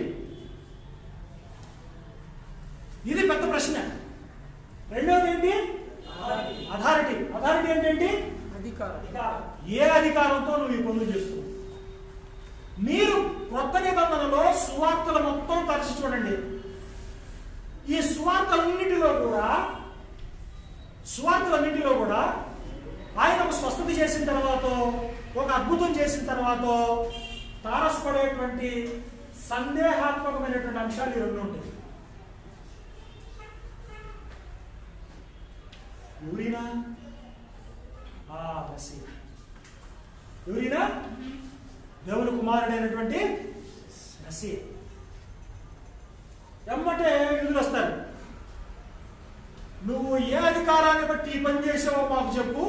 ఇది పెద్ద ప్రశ్న రెండోది ఏంటి అథారిటీ అథారిటీ ఏంటంటే అధికారం ఏ అధికారంతో నువ్వు ఈ పనులు చేస్తున్నావు మీరు కొత్త నిబంధనలో సువార్తలు మొత్తం తరచి చూడండి ఈ సువార్తలన్నిటిలో కూడా సువార్తలన్నిటిలో కూడా ఆయన ఒక స్వస్థత చేసిన తర్వాత ఒక అద్భుతం చేసిన తర్వాత తారసపడేటువంటి సందేహాత్మకమైనటువంటి అంశాలు ఈ రెండు ఉంటాయి ఎవరినా ఆ బసి ఎవరినా దేవుని కుమారుడైనటువంటి మెస్సీ ఎమ్మటే ఎదురు వస్తారు నువ్వు ఏ అధికారాన్ని బట్టి ఈ పని చేసావో మాకు చెప్పు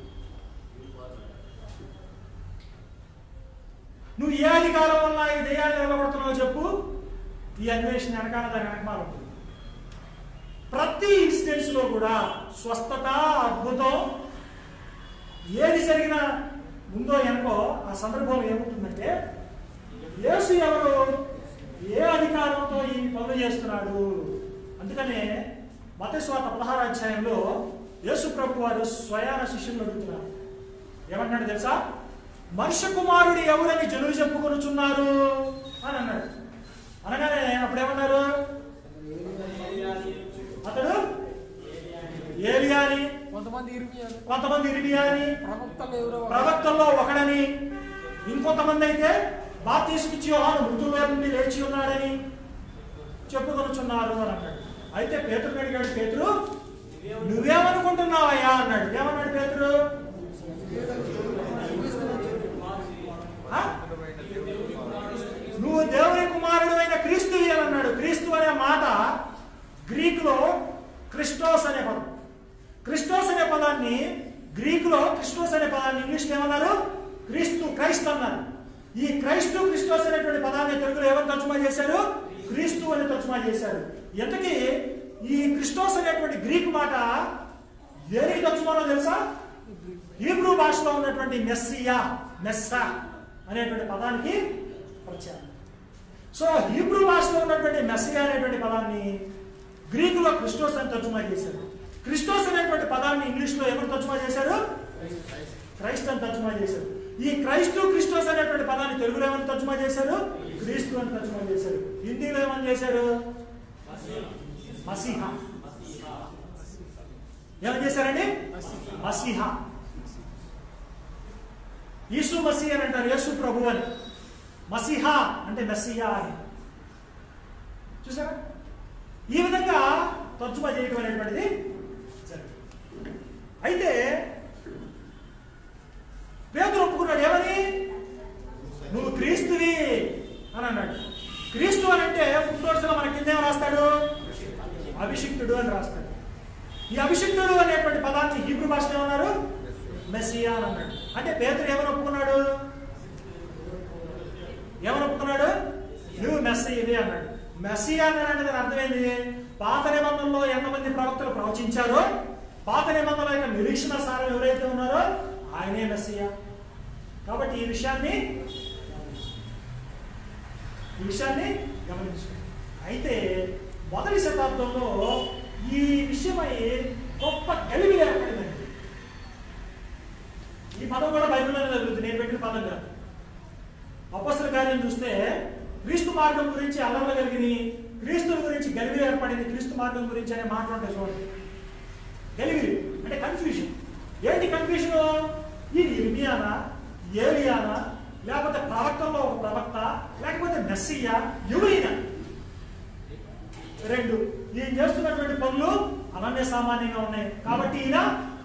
నువ్వు ఏ అధికారం వల్ల ఈ దెయ్యాన్ని నిలబడుతున్నావో చెప్పు ఈ అన్వేషణ వెనకాల దాని వెనకాల ఉంటుంది ప్రతి ఇన్సిడెంట్స్ లో కూడా స్వస్థత అద్భుతం ఏది జరిగినా ముందో వెనకో ఆ సందర్భంలో ఏముంటుందంటే యేసు ఎవరు ఏ అధికారంతో ఈ పనులు చేస్తున్నాడు అందుకనే మతస్వాత పదహారు అధ్యాయంలో యేసు ప్రభు వారు స్వయాన శిష్యులు అడుగుతున్నారు ఏమన్నాడు తెలుసా మనుష్య కుమారుడు ఎవరని జనులు చెప్పుకొనుచున్నారు అని అన్నాడు అనగానే అప్పుడు ఏమన్నారు అతడు ఏలియా అని కొంతమంది ఇరిమియాలు కొంతమంది ఇరిమియా అని ప్రవక్తలు ఎవరో ఒకరు. ప్రవక్తల్లో ఒకడని ఇంకొంతమంది అయితే బాప్తీసుకిచ్చి యోహాను మృతుల్లో నుండి లేచి ఉన్నాడని చెప్పుకొనుచున్నారు అని అన్నాడు అయితే పేతురు అడిగాడు పేతురు నువ్వేమనుకుంటున్నావయ్యా అన్నాడు ఏమన్నాడు పేతురు ఆ? నువ్వు దేవుని కుమారుడు అయిన క్రీస్తువి అని అన్నాడు క్రీస్తు అనే మాట గ్రీకులో క్రిస్టోస్ అనే పదం క్రిస్టోస్ అనే పదాన్ని గ్రీకులో క్రిస్టోస్ అనే పదాన్ని ఇంగ్లీష్లో ఏమన్నారు క్రీస్తు క్రైస్ట్ అన్నారు ఈ క్రైస్తు క్రిస్టోస్ అనేటువంటి పదాన్ని తెలుగులో ఎవరు తర్జుమా చేశారు క్రీస్తు అని తర్జుమా చేశారు ఎంతకీ ఈ క్రిస్టోస్ అనేటువంటి గ్రీక్ మాట దేనికి తర్జుమానో తెలుసా హీబ్రూ భాషలో ఉన్నటువంటి మెస్సియా మెస్సా అనేటువంటి పదానికి ప్రత్యామ్నాయం సో హీబ్రూ భాషలో ఉన్నటువంటి మెస్సియా అనేటువంటి పదాన్ని గ్రీకులో క్రిస్టోస్ అని తర్జుమా చేశారు క్రిస్టోస్ అనేటువంటి పదాన్ని ఇంగ్లీష్లో ఎవరు తర్జుమా చేశారు క్రైస్ట్ అని తర్జుమా చేశారు ఈ క్రైస్తు క్రిస్టోస్ అనేటువంటి పదాన్ని తెలుగులో ఏమని తర్జుమా చేశారు క్రీస్తు అని తర్జుమా చేశారు హిందీలో ఏమని చేశారు మసీహా ఏమని చేశారండి మసీహా యేసు మసీ అని అంటారు యేసు ప్రభు అని మసీహా అంటే మెస్సియా అని చూసారా ఈ విధంగా తర్జుమా చేయడం అనేటువంటిది జరిగింది అయితే పేదలు ఒప్పుకున్నాడు ఏమని నువ్వు క్రీస్తువి అని అన్నాడు క్రీస్తు అని అంటే ఫుడ్ నోట్స్ లో మన కింద ఏం రాస్తాడు అభిషిక్తుడు అని రాస్తాడు ఈ అభిషిక్తుడు అనేటువంటి పదాన్ని హీబ్రూ భాషలో ఏమన్నారు మెస్సియా అని అన్నాడు అంటే పేదరు ఏమని ఒప్పుకున్నాడు ఏమని ఒప్పుకున్నాడు నువ్వు మెస్సీవి అన్నాడు మెస్సియా అన్నాడు దాని అర్థమైంది పాత నిబంధనలో ఎంతమంది ప్రవక్తలు ప్రవచించారో పాత నిబంధనల యొక్క నిరీక్షణ సారం ఎవరైతే ఉన్నారో ఆయనే మెస్సియా కాబట్టి ఈ విషయాన్ని ఈ విషయాన్ని గమనించుకోండి అయితే మొదటి శతాబ్దంలో ఈ విషయమై గొప్ప గలిబి ఏర్పడిందండి ఈ పదం కూడా బైబిల్లోనే జరుగుతుంది నేను పెట్టిన పదం కాదు అపస్సుల కార్యం చూస్తే క్రీస్తు మార్గం గురించి అల్లర్లు కలిగిన క్రీస్తు గురించి గలిబిలి ఏర్పడింది క్రీస్తు మార్గం గురించి అనే మాట ఉంటాయి చూడండి గలిబిలి అంటే కన్ఫ్యూజన్ ఏంటి కన్ఫ్యూజన్ ఈ ఇర్మియానా ఏలియానా లేకపోతే ప్రవక్తల్లో ఒక ప్రవక్త లేకపోతే మెస్సియా ఎవరైనా రెండు ఈయన చేస్తున్నటువంటి పనులు అనన్య సామాన్యంగా ఉన్నాయి కాబట్టి ఈయన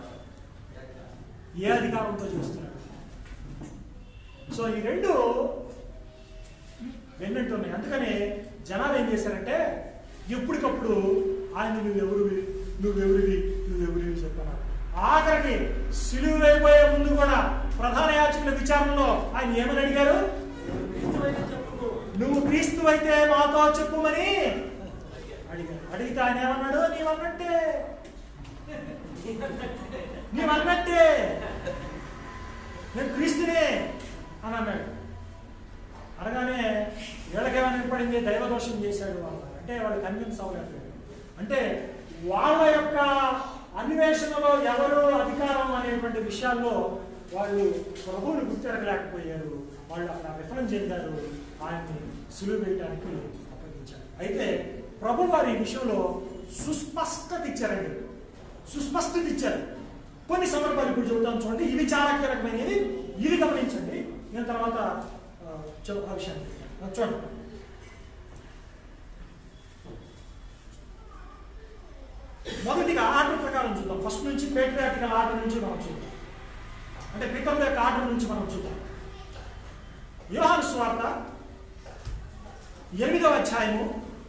ఏ అధికారంతో చేస్తున్నాడు సో ఈ రెండు వెన్నట్టు ఉన్నాయి అందుకనే జనాలు ఏం చేశారంటే ఎప్పటికప్పుడు ఆయన నువ్వెవరివి నువ్వెవరివి నువ్వెవరివి చెప్పన్నారు ఆఖరికి సిలువు అయిపోయే ముందు కూడా ప్రధాన యాచకుల విచారణలో ఆయన ఏమని అడిగారు నువ్వు క్రీస్తు అయితే మాతో చెప్పుమని అడిగారు అడిగితే ఆయన ఏమన్నాడు నీవన్నట్టే నీవన్నట్టే నేను క్రీస్తునే అని అన్నాడు అనగానే వీళ్ళకేమైనా ఏర్పడింది దైవదోషం చేశాడు అన్నారు అంటే వాళ్ళు కన్విన్స్ అవ్వలేదు అంటే వాళ్ళ యొక్క అన్వేషణలో ఎవరు అధికారం అనేటువంటి విషయాల్లో వాళ్ళు ప్రభువుని గుర్తెరగలేకపోయారు వాళ్ళు అక్కడ విఫలం చెందారు ఆయన్ని సులువు వేయడానికి అప్పగించారు అయితే ప్రభు వారి ఈ విషయంలో సుస్పష్టత ఇచ్చారండి సుస్పష్టత ఇచ్చారు కొన్ని సందర్భాలు ఇప్పుడు చెబుతాను చూడండి ఇవి చాలా కీలకమైనవి ఇవి గమనించండి నేను తర్వాత ఆ, చెప్ ఆ విషయాన్ని ఆ, చూడండి మొదటిగా ఆర్డర్ ప్రకారం చూద్దాం ఫస్ట్ నుంచి పేట్రియాటికల్ ఆర్డర్ నుంచి మనం చూద్దాం అంటే పికప్ యొక్క ఆర్డర్ నుంచి మనం చూద్దాం యోహాను స్వార్త ఎనిమిదవ అధ్యాయము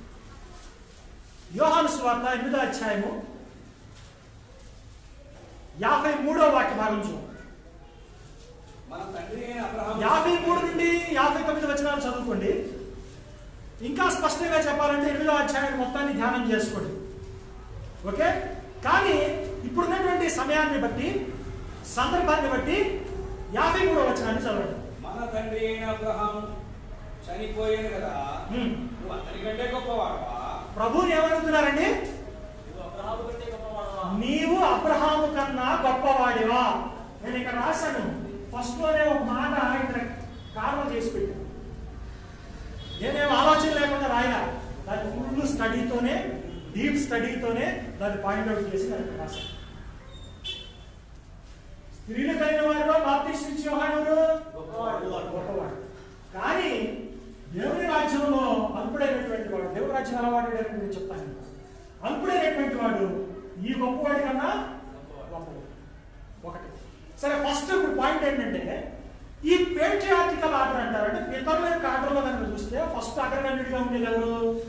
యోహాను స్వార్త ఎనిమిదవ అధ్యాయము యాభై మూడవ వాక్య భాగం చూద్దాం మన తండ్రి అయిన అబ్రహాము యాభై మూడు నుండి యాభై తొమ్మిది వచనాలు చదువుకోండి ఇంకా స్పష్టంగా చెప్పాలంటే ఎనిమిదో అధ్యాయాన్ని మొత్తాన్ని ధ్యానం చేసుకోండి ఓకే కానీ ఇప్పుడున్నటువంటి సమయాన్ని బట్టి సందర్భాన్ని బట్టి యాభై మూడో వచనాన్ని చదవండి మన తండ్రి అయిన అబ్రహాము చనిపోయాను కదా హ్మ్. నువ్వు అతనికంటే గొప్పవాడవా ప్రభువుని ఏమడుగుతున్నారండి నీవు అబ్రహాము కన్నా గొప్పవాడివా నేను ఇక్కడ రాశాను ఫస్ట్ లోనే ఒక మాట ఇక్కడ కారణం చేసి పెట్టాను నేనేం ఆలోచన లేకుండా రాయలా దాని ఫుల్ స్టడీతోనే డీప్ స్టడీతోనే దాన్ని పాయింట్ అవుట్ చేసి దాన్ని ఇక్కడ రాశాను స్త్రీలు కలిగిన వారిలో బాప్తీసు ఇచ్చే వాడు గొప్పవాడు కానీ దేవుని రాజ్యంలో అల్పుడైనటువంటి వాడు దేవుని రాజ్యం అలవాటు నేను చెప్తాను అల్పుడైనటువంటి వాడు ఈ గొప్పవాడి కన్నా గొప్పవాడు ఒకటి సరే ఫస్ట్ ఇప్పుడు పాయింట్ ఏంటంటే ఈ పేట్రియాటికల్ ఆర్డర్ అంటారు అంటే పితరుల యొక్క ఆర్డర్లో కనుక చూస్తే ఫస్ట్ అగ్రగణ్యుడిగా ఉండేది ఎవరు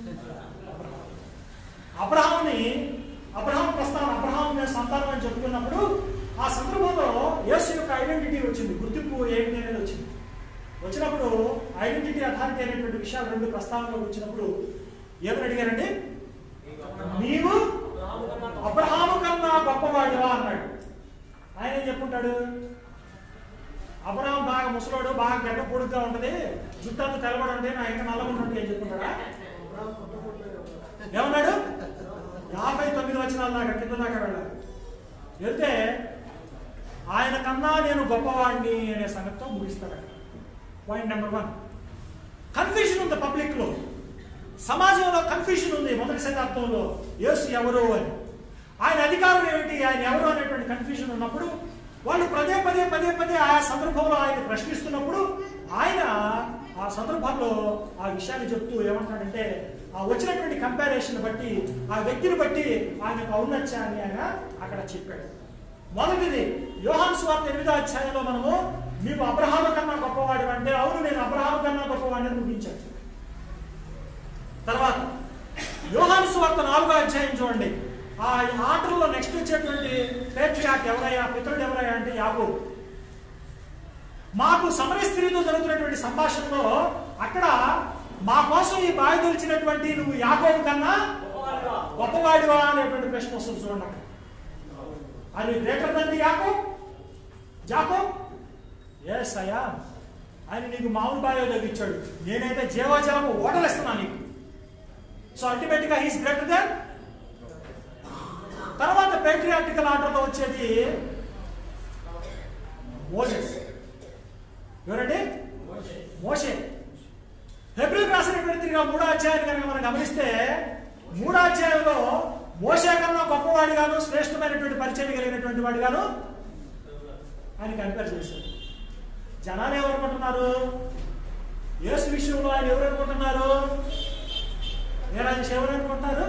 అబ్రహాంని అబ్రహాం ప్రస్థానం అబ్రహాం నేను సంతానం అని చెప్పుకున్నప్పుడు ఆ సందర్భంలో యేసు యొక్క ఐడెంటిటీ వచ్చింది గుర్తింపు ఏంటి అనేది వచ్చింది వచ్చినప్పుడు ఐడెంటిటీ అథారిటీ అనేటువంటి విషయాలు రెండు ప్రస్తావనలో వచ్చినప్పుడు ఏమని అడిగారండి నీవు అబ్రహాము కన్నా గొప్పవాడివా అన్నాడు ఆయన ఏం చెప్పుంటాడు అబ్రహాం బాగా ముసలోడు బాగా గడ్డ పొడుగ్గా ఉంటది జుట్టంతా తెలబడి ఉంటే నా ఇంకా నల్లగా ఉన్నట్టు ఏం చెప్పుకుంటాడా ఏమన్నాడు యాభై తొమ్మిది వచ్చిన దాకా కింద దాకా వెళ్ళాలి వెళ్తే ఆయన కన్నా నేను గొప్పవాడిని అనే సంగతితో ముగిస్తాడు పాయింట్ నెంబర్ వన్ కన్ఫ్యూజన్ ఉంది పబ్లిక్ లో సమాజంలో కన్ఫ్యూజన్ ఉంది మొదటి శతాబ్దంలో యేసు ఎవరు అని ఆయన అధికారం ఏమిటి ఆయన ఎవరు అనేటువంటి కన్ఫ్యూజన్ ఉన్నప్పుడు వాళ్ళు పదే పదే పదే పదే ఆ సందర్భంలో ఆయన ప్రశ్నిస్తున్నప్పుడు ఆయన ఆ సందర్భంలో ఆ విషయాన్ని చెప్తూ ఏమంటాడంటే ఆ వచ్చినటువంటి కంపారిజన్ బట్టి ఆ వ్యక్తిని బట్టి ఆయన యొక్క ఔన్నత్యాన్ని ఆయన అక్కడ చెప్పాడు మొదటిది యోహాన్ స్వార్థ ఎనిమిదో అధ్యాయంలో మనము నీవు అబ్రహాము కన్నా గొప్పవాడు అంటే అవును నేను అబ్రహాము కన్నా గొప్పవాడిని అని ముగించాను తర్వాత యోహాను సువార్త నాలుగో అధ్యాయం చూడండి ఆ ఆటల్లో నెక్స్ట్ వచ్చేటువంటి పేట్రియాట్ ఎవరయ్యా పితరుడు ఎవరయ్యా అంటే యాకో మాకు సమర స్త్రీతో జరుగుతున్నటువంటి సంభాషణలో అక్కడ మా కోసం ఈ బావి తెలిసినటువంటి నువ్వు యాకోబు కన్నా గొప్పవాడివా అనేటువంటి ప్రశ్న వస్తుంది చూడండి అక్కడ అది గ్రేటర్ దన్ ది యాకో జాకో ఎస్ అయ్యా ఆయన నీకు మామూలు బాగా తగ్గించాడు నేనైతే జీవజలము ఓటలిస్తున్నాను నీకు సో అల్టిమేట్ గా హీస్ గ్రేటర్ దెన్ తర్వాత పేట్రియాటికల్ ఆర్డర్లో వచ్చేది మోసెస్ ఎవరండి మోషే హెబ్రిల్ రాసినటువంటి తిరిగి మూడో అధ్యాయాన్ని కనుక మనం గమనిస్తే మూడో అధ్యాయంలో మోసే కన్నా గొప్పవాడిగాను శ్రేష్టమైనటువంటి పరిచయం కలిగినటువంటి వాడిగాను ఆయన కంపేర్ చేశారు జనాలు ఏమనుకుంటున్నారు యేసు విషయంలో ఆయన ఎవరు అనుకుంటున్నారు ఏ రాజేష్ ఎవరు అనుకుంటున్నారు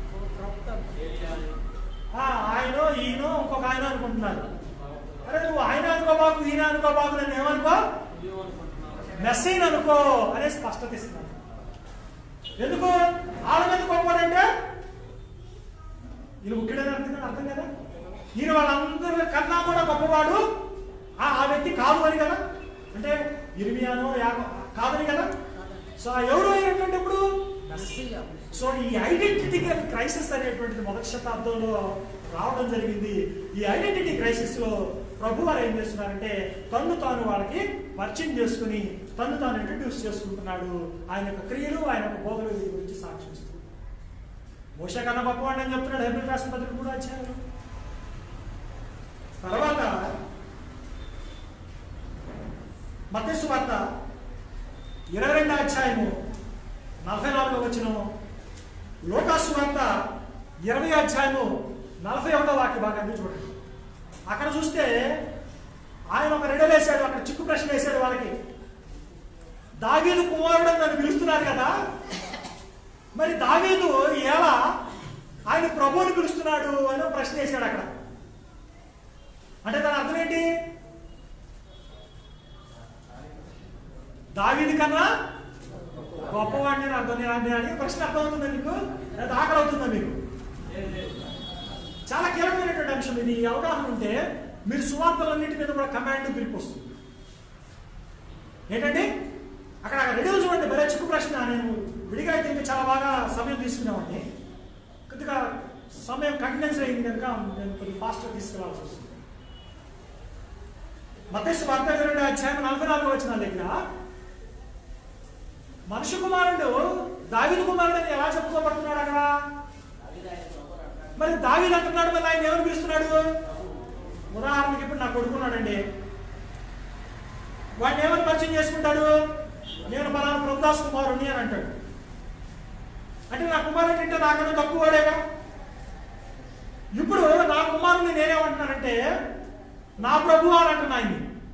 ఆ, ఆయన ఈయన ఇంకొక ఆయన అనుకుంటున్నారు అరే నువ్వు ఆయన అనుకోబాకు ఈయన అనుకోబాకు నన్ను ఏమనుకో మెస్సీని అనుకో అనే స్పష్టత ఇస్తున్నాను ఎందుకు వాళ్ళ మీద గొప్పవాడంటే వీళ్ళు ముఖ్యుడని అర్థం కదా అర్థం కదా ఈయన వాళ్ళందరి కన్నా కూడా గొప్పవాడు ఆ ఆ వ్యక్తి కాదు అని కదా అంటే ఇరిమియానో యాకో కాదని కదా సో ఆ ఎవరు అయినటువంటి ఇప్పుడు మెస్సియా. సో ఈ ఐడెంటిటీ క్రైసిస్ అనేటువంటిది మొదటి శతాబ్దంలో రావడం జరిగింది ఈ ఐడెంటిటీ క్రైసిస్ లో ప్రభు వారు ఏం చేస్తున్నారంటే తన్ను తాను వాళ్ళకి పరిచయం చేసుకుని తన్ను తాను ఇంట్రడ్యూస్ చేసుకుంటున్నాడు ఆయన యొక్క క్రియలు ఆయన యొక్క బోధలు వీటి గురించి సాక్షిస్తూ మోష కన్నా గొప్పవాడిని అని చెప్తున్నాడు హెబ్రిల్ రాసిన పత్రిక కూడా వచ్చారు తర్వాత మత్స్సు వార్త ఇరవై రెండో అధ్యాయము నలభై నాలుగో వచ్చినము లోకాసు వార్త ఇరవై అధ్యాయము నలభై ఒకటో వాక్య భాగాన్ని చూడండి అక్కడ చూస్తే ఆయన ఒక రెడల్ వేశాడు అక్కడ చిక్కు ప్రశ్న వేశాడు వాళ్ళకి దావీదు కుమారుడు అని నన్ను పిలుస్తున్నారు కదా మరి దావీదు ఎలా ఆయన ప్రభువుని పిలుస్తున్నాడు అని ఒక ప్రశ్న వేశాడు అక్కడ అంటే దాని అర్థం ఏంటి దావీది కన్నా గొప్పవాడిని అని అర్థం నేను నేను అడిగిన ప్రశ్న అర్థమవుతుందా మీకు లేదా ఆకలి అవుతుందా మీకు చాలా కీలకమైనటువంటి అంశం ఇది ఈ అవగాహన ఉంటే మీరు సువార్తలన్నింటి మీద కూడా కమాండ్ పిలుపు వస్తుంది ఏంటండి అక్కడ రెడీలు చూడండి భలే చిక్కు ప్రశ్న నేను విడిగా అయితే ఇంకా చాలా బాగా సమయం తీసుకునేవాడిని కొద్దిగా సమయం కంటినెన్స్ అయింది కనుక నేను కొద్దిగా ఫాస్ట్గా తీసుకెళ్లాల్సి వస్తుంది మతేసు వార్త రెండు అధ్యాయం నలభై నాలుగు వచ్చిన దగ్గర మనుషు కుమారుడు దావిదు కుమారుడు అని ఎలా చెప్పుకోబడుతున్నాడు అక్కడ మరి దావిది అంటున్నాడు మళ్ళీ ఆయన ఎవరు పిలుస్తున్నాడు ఉదాహరణకి ఇప్పుడు నా కొడుకున్నాడండి వాడిని ఏమని పరిచయం చేసుకుంటాడు నేను పలానా ప్రభుదాస్ కుమారుణ్ణి అని అంటాడు అంటే నా కుమారుడు అంటే నాకన్నా తక్కువ వాడేగా ఇప్పుడు నా కుమారుని నేనేమంటున్నానంటే నా ప్రభు అని అంటున్నా ఆయన్ని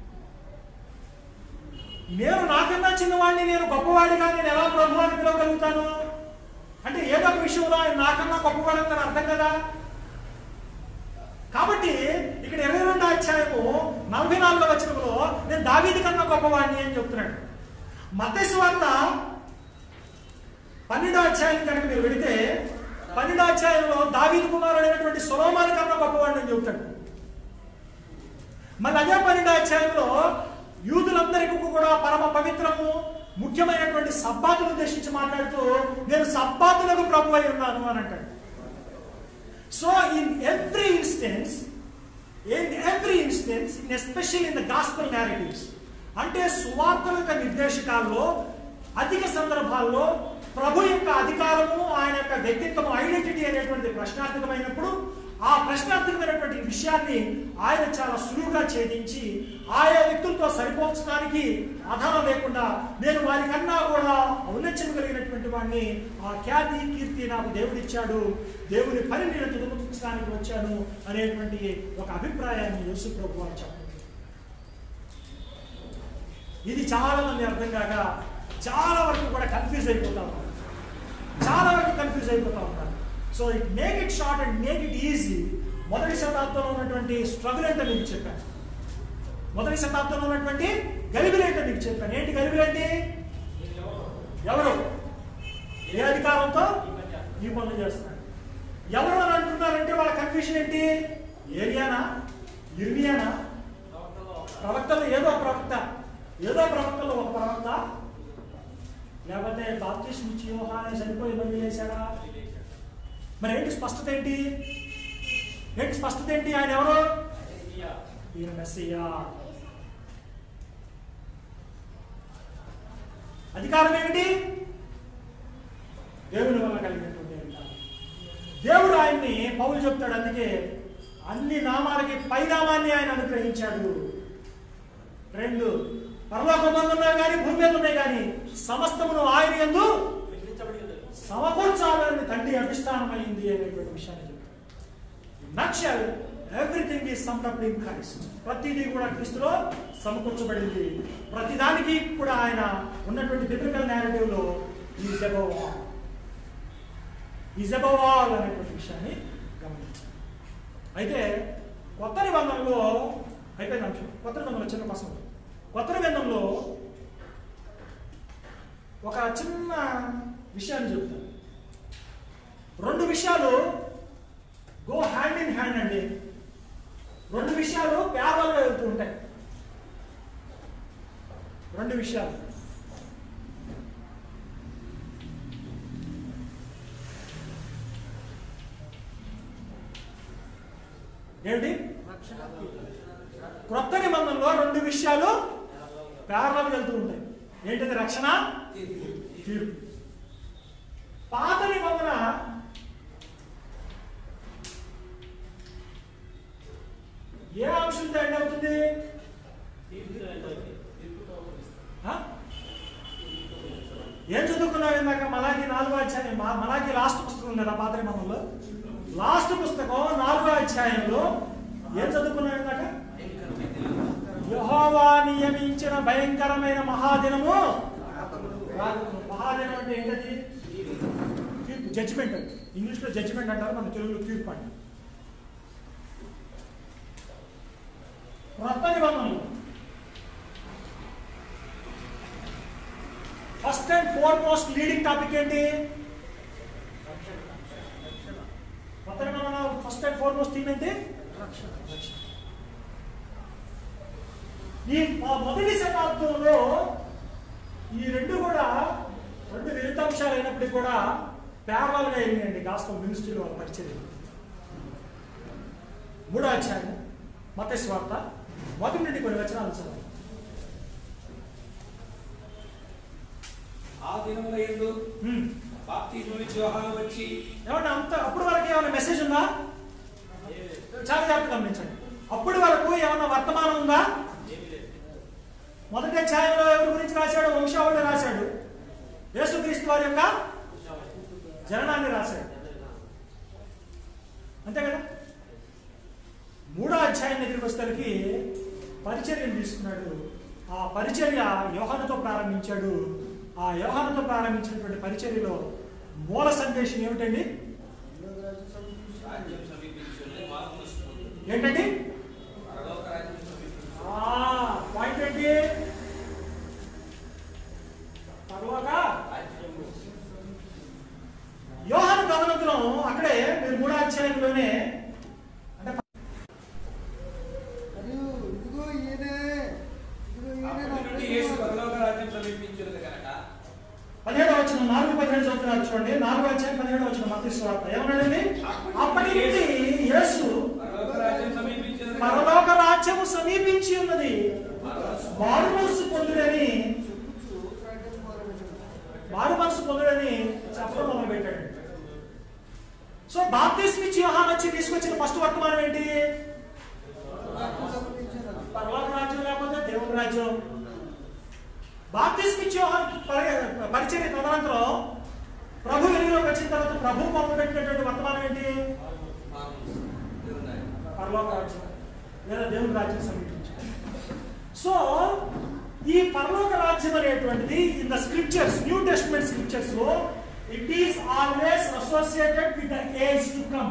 నేను నాకన్నా చిన్నవాడిని నేను గొప్పవాడిగా నేను ఎలా ప్రభు అని పిలవగలుగుతాను అంటే ఏదో ఒక విషయంలో ఆయన నాకన్నా గొప్పవాడు అని అర్థం కదా కాబట్టి ఇక్కడ ఇరవై రెండో అధ్యాయము నలభై నాలుగో వచనంలో నేను దావీది కన్నా గొప్పవాడిని అని చెప్తున్నాడు మత్తయి వార్త పన్నెండో అధ్యాయం కనుక మీరు వెళితే పన్నెండో అధ్యాయంలో దావీదు కుమారుడు అయినటువంటి సొలోమాని కన్నా గొప్పవాడిని అని చెప్తాడు మళ్ళీ అదే పన్నెండో అధ్యాయంలో యూదులందరికీ కూడా పరమ పవిత్రము ముఖ్యమైనటువంటి సబ్బాతును ఉద్దేశించి మాట్లాడుతూ నేను సబ్బాతులకు ప్రభు అయి ఉన్నాను అని అంటాడు so in every instance in every instance in especial in the gospel narratives అంటే సువార్తల యొక్క నిర్దేశకాల్లో అధిక సందర్భాల్లో ప్రభు యొక్క అధికారము ఆయన యొక్క వ్యక్తిత్వం ఐడెంటిటీ అనేటువంటి ప్రశ్నార్థకమైనప్పుడు ఆ ప్రశ్నార్థకమైనటువంటి విషయాన్ని ఆయన చాలా సులువుగా ఛేదించి ఆయా వ్యక్తులతో సరిపోల్చడానికి ఆధారం లేకుండా నేను వారికన్నా కూడా ఔన్నత్యం కలిగినటువంటి వాడిని ఆ ఖ్యాతి కీర్తి నాకు దేవుడిచ్చాడు దేవుని పని నేను తుదముట్టించడానికి వచ్చాను అనేటువంటి ఒక అభిప్రాయాన్ని యేసు ప్రభు వారు చెప్పారు ఇది చాలా మంది అర్థం కాక చాలా వరకు కూడా కన్ఫ్యూజ్ అయిపోతా ఉన్నారు చాలా వరకు కన్ఫ్యూజ్ అయిపోతా ఉన్నారు so it make it short and make it easy మొదటి శతాబ్దంలో ఉన్నటువంటి స్ట్రగుల్ అంటే మీకు చెప్పాను మొదటి శతాబ్దంలో ఉన్నటువంటి గలిబిలేంటో మీకు చెప్పాను ఏంటి గలిబిలేంటి ఎవరు ఏ అధికారంతో ఈ పనులు చేస్తున్నారు ఎవరు అని అంటున్నారంటే వాళ్ళ కన్ఫ్యూషన్ ఏంటి ఏరియానా ఇర్మియానా ప్రవక్తలు ఏదో ప్రవక్త ఏదో ప్రవక్తలు ఒక ప్రవక్త లేకపోతే బాప్టిస్ట్ నుంచి యోహానే సరిపోయి బదిలీ చేశాడా మరి ఏంటి స్పష్టత ఏంటి ఏంటి స్పష్టత ఏంటి ఆయన ఎవరు ఈయన మెస్సయ్యా అధికారం ఏమిటి దేవుని వల్ల కలిగినటువంటి అధికారం దేవుడు ఆయన్ని పౌలు చెప్తాడు అందుకే అన్ని నామాలకి పైనామాన్ని ఆయన అనుగ్రహించాడు రెండు పరలోకమందు ఉన్నాయి కానీ భూమి మీద ఉన్నాయి కానీ సమస్తమును ఆయన ఎందు సమకూర్చాలని తండ్రి అధిష్టానమైంది అనేటువంటి విషయాన్ని చెప్పాడు నక్షల్ everything is sum up in Christ ప్రతిదీ కూడా క్రీస్తులో సమకూర్చబడింది ప్రతిదానికి కూడా ఆయన ఉన్నటువంటి బిబ్లికల్ నేరేటివ్ లో is above all is above all అనేటువంటి విషయాన్ని గమనించాలి అయితే కొత్త నిబంధనలో అయిపోయింది అంశం కొత్త నిబంధనలో చిన్న ప్రశ్న కొత్త నిబంధనలో ఒక చిన్న విషయాన్ని చెప్తాను రెండు విషయాలు గో హ్యాండ్ ఇన్ హ్యాండ్ అండి రెండు విషయాలు పేదలుగా వెళ్తూ ఉంటాయి రెండు విషయాలు ఏమిటి క్రొత్త నిబంధనలో రెండు విషయాలు పేర్లకు వెళ్తూ ఉంటాయి ఏంటిది రక్షణ తీర్పు పాత నిబంధన ఏ అంశంతో ఎండ్ అవుతుంది ఆ? ఏం చదువుకున్నావు ఇందాక మలాకి నాలుగో అధ్యాయం మా- మలాకి లాస్ట్ పుస్తకం ఉంది కదా పాత నిబంధనలో లాస్ట్ పుస్తకం నాలుగో అధ్యాయంలో ఏం చదువుకున్నావు ఇందాక యెహోవా నియమించిన భయంకరమైన మహాదినము రాకముందు. మహాదినం అంటే ఏంటది తీర్పు జడ్జిమెంట్ ఇంగ్లీష్ లో జడ్జిమెంట్ అంటారు మన తెలుగులో తీర్పు అంటారు క్రొత్త నిబంధనలు first and foremost leading topic ఏంటి కొత్త నిబంధన first and foremost theme ఏంటి ఈ ఆ మొదటి శతాబ్దంలో ఈ రెండు కూడా రెండు విరుద్ధాంశాలు అయినప్పటికీ కూడా ప్యారల్ గా వెళ్ళినాయండి గాస్పల్ మినిస్ట్రీలో వాళ్ళ పరిచయం మూడో అధ్యాయం మత స్వార్త మొదటి నుండి కొన్ని వచనాలు చదవండి ఆ దినముల యందు హ్మ్. బాప్తిస్మం ఇచ్చి యోహాను వచ్చి ఏమన్నా అంత అప్పుడు వరకు ఏమైనా మెసేజ్ ఉందా చాలా జాగ్రత్త గమనించండి అప్పటి వరకు ఏమన్నా వర్తమానం ఉందా మొదటి అధ్యాయంలో ఎవరి గురించి రాశాడు వంశావళి రాశాడు యేసుక్రీస్తు వారి యొక్క జననాన్ని రాశాడు అంతే కదా మూడో అధ్యాయం దగ్గరికి వచ్చేసరికి పరిచర్యను తీసుకున్నాడు ఆ పరిచర్య యోహానుతో ప్రారంభించాడు ఆ యోహానుతో ప్రారంభించినటువంటి పరిచర్యలో మూల సందేశం ఏమిటండి రాజ్యం సమీపించున్నది, మార్గం వస్తుంది. ఏంటండి పరలోక రాజ్యం సమీపించింది. పాయింట్ ఏంటి పరలోక రాజ్యము. యోహాను గమనంతులం అక్కడే మీరు మూడో అధ్యాయంలోనే అంటే మరియు ఇదిగో ఈయనే ఇదిగో ఈయనే నా అప్పటి నుండి యేసు ప్రియకుమారుడు. పరలోక రాజ్యం సమీపించినది కనుక పదిహేడో వచ్చిన నాలుగు పదిహేడు చదువుతున్నారు చూడండి నాలుగు అధ్యాయం పదిహేడు వచ్చిన మత వార్త ఏమన్నాడండి అప్పటి నుండి యేసు పరలోక రాజ్యం సమీపించినది కనుక పరలోక రాజ్యము సమీపించి ఉన్నది మారు మనసు పొందుడని చెప్పుచు ప్రకటన మొదలుపెట్టాడు. మారు మనసు పొందుడని చెప్పడం మొదలు పెట్టాడు సో బాప్తిస్మ ఇచ్చి యోహాన్ వచ్చి తీసుకొచ్చిన ఫస్ట్ వర్తమానం ఏంటి రాజ్యం సమీపించినది. పరలోక రాజ్యం లేకపోతే దేవుని రాజ్యం బాప్తిస్మ ఇచ్చి యోహాన్ పరి- పరిచర్య తదనంతరం ప్రభు వెలుగులోకి వచ్చిన తర్వాత ప్రభు మొదలు పెట్టినటువంటి వర్తమానం ఏంటి పరలోక రాజ్యం లేదా దేవుని రాజ్యం సమీపించారు సో ఈ పరలోక రాజ్యం అనేటువంటిది in the scriptures New Testament scriptures లో it is always associated with the age to come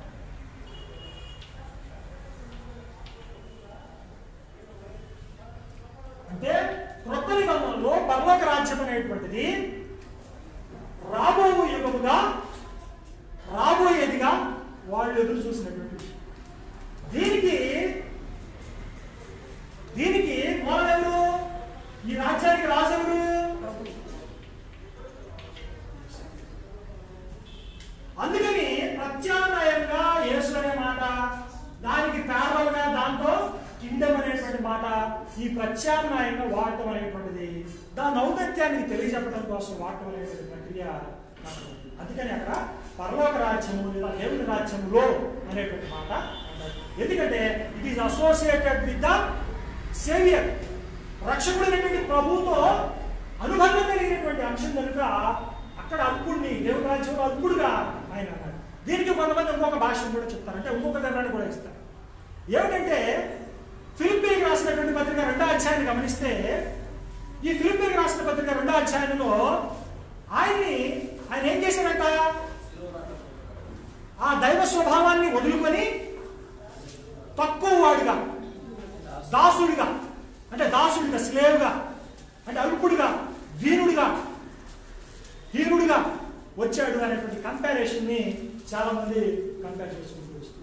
అంటే క్రొత్త నిబంధనలో పరలోక రాజ్యం అనేటువంటిది రాబో యుగముగా రాబోయేదిగా వాళ్ళు ఎదురు చూసినటువంటి విషయం. దీనికి దీనికి మూలం ఎవరు ఈ రాజ్యానికి రాజు ఎవరు అందుకని ప్రత్యామ్నాయంగా యేసు అనే మాట దానికి parallel గా దాంతో కిండమ్ అనేటువంటి మాట ఈ ప్రత్యామ్నాయంగా వాడటం అనేటువంటిది దాని ఔన్నత్యాన్ని తెలియజెప్పడం కోసం వాడటం అనేటువంటి ప్రక్రియ మనకు ఉంది. అందుకని అక్కడ పరలోక రాజ్యము లేదా దేవుని రాజ్యములో అనేటువంటి మాట అన్నాడు. ఎందుకంటే it is associated with the saviour రక్షకుడైనటువంటి ప్రభువుతో అనుబంధం కలిగినటువంటి అంశం కనుక అక్కడ అల్పుడిని దేవుని రాజ్యంలో అల్పుడుగా ఆయన అన్నాడు దీనికి కొంతమంది ఇంకొక భాష కూడా చెప్తారు అంటే ఇంకొక వివరణ కూడా ఇస్తారు ఏమిటంటే ఫిలిప్పీకి రాసినటువంటి పత్రిక రెండో అధ్యాయాన్ని గమనిస్తే ఈ ఫిలిప్పీకి రాసిన పత్రిక రెండో అధ్యాయంలో ఆయన్ని ఆయన ఏం చేశాడంట ఆ దైవ స్వభావాన్ని వదులుకొని తక్కువ వాడిగా దాసుడిగా అంటే దాసుడిగా స్లేవ్గా అంటే అల్పుడిగా దీనుడిగా హీనుడిగా వచ్చాడు అనేటువంటి కంపారిజన్ ని చాలా మంది కంపేర్ చేసుకుంటూ వస్తున్నారు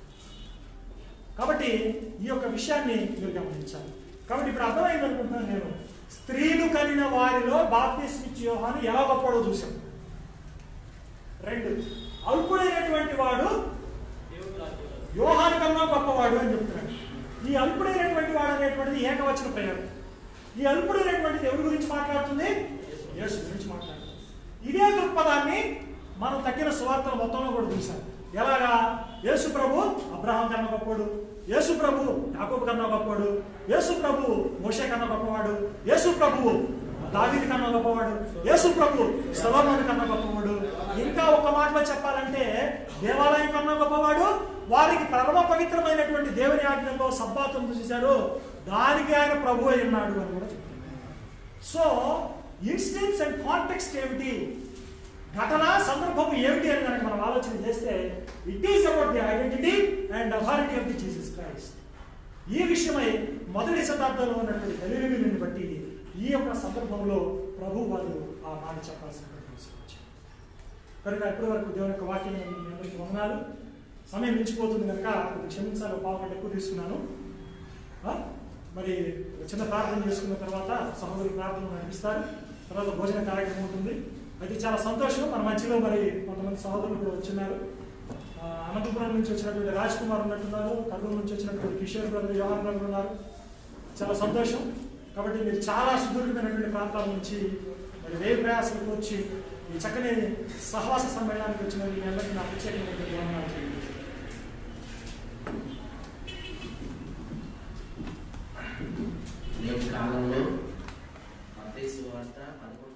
కాబట్టి ఈ యొక్క విషయాన్ని మీరు గమనించాలి కాబట్టి ఇప్పుడు అర్థమైంది అనుకుంటున్నాను నేను స్త్రీలు కలిగిన వారిలో బాప్తిస్మిచ్ యోహాను ఎలా గొప్పడో చూశాం రెండు అల్పుడైనటువంటి వాడు యోహాను కన్నా గొప్పవాడు అని చెప్తున్నాడు ఈ అల్పుడైనటువంటి వాడు అనేటువంటిది ఏకవచన ప్రయోగం ఈ అల్పుడైనటువంటిది ఎవరి గురించి మాట్లాడుతుంది యేసు గురించి మాట్లాడుతుంది ఇదే దృక్పథాన్ని మనం తగ్గిన సువార్తల మొత్తంలో కూడా చూసాం ఎలాగా యేసు ప్రభు అబ్రహాం కన్నా గొప్పవాడు యేసు ప్రభు యాకోబు కన్నా గొప్పవాడు యేసు ప్రభు మోషే కన్నా గొప్పవాడు యేసు ప్రభు దావీది కన్నా గొప్పవాడు యేసు ప్రభు సలోమోను కన్నా గొప్పవాడు ఇంకా ఒక మాటలో చెప్పాలంటే దేవాలయం కన్నా గొప్పవాడు వారికి పరమ పవిత్రమైనటువంటి దేవుని ఆజ్ఞలో సబ్బాతం చూశారు దానికి ఆయన ప్రభు అయి ఉన్నాడు అని కూడా చెప్తున్నారు సో ఇన్సిడెంట్స్ అండ్ కాంటెక్స్ట్ ఏమిటి ఘటన సందర్భం ఏమిటి అని కనుక మనం ఆలోచన చేస్తే it is about the identity and authority of the Jesus Christ ఈ విషయమై మొదటి శతాబ్దంలో ఉన్నటువంటి గలిలిని బట్టి ఈ యొక్క సందర్భంలో ప్రభు వాళ్ళు ఆ మాట చెప్పాల్సినటువంటి అవసరం వచ్చింది కనుక ఇప్పటి వరకు దేవుని యొక్క వాక్యం మీ అందరికీ వందనాలు సమయం మించిపోతుంది కనుక కొద్దిగా క్షమించాలి ఒక పావు గంట ఎక్కువ తీసుకున్నాను ఆ? మరి ఒక చిన్న ప్రార్థన చేసుకున్న తర్వాత సహోదరు ప్రార్థన నడిపిస్తారు తర్వాత భోజన కార్యక్రమం ఉంటుంది అయితే చాలా సంతోషం మన మధ్యలో మరి కొంతమంది సహోదరులు కూడా వచ్చిన్నారు ఆ, అనంతపురం నుంచి వచ్చినటువంటి రాజ్ కుమార్ ఉన్నట్టున్నారు కర్నూలు నుంచి వచ్చినటువంటి కిషోర్ బ్రదర్ యోహాన్ బ్రదర్ ఉన్నారు చాలా సంతోషం కాబట్టి మీరు చాలా సుదీర్ఘమైనటువంటి ప్రాంతాల నుంచి మరి వేరు ప్రయాసాలకు వచ్చి ఈ చక్కని సహవాస సమ్మేళనానికి వచ్చిన మీ అందరికీ నా ప్రత్యేకమైనటువంటి వందనాలు తెలియజేస్తున్నాను. ఈ యొక్క కాలంలో మత్తయి సువార్త పదకొండు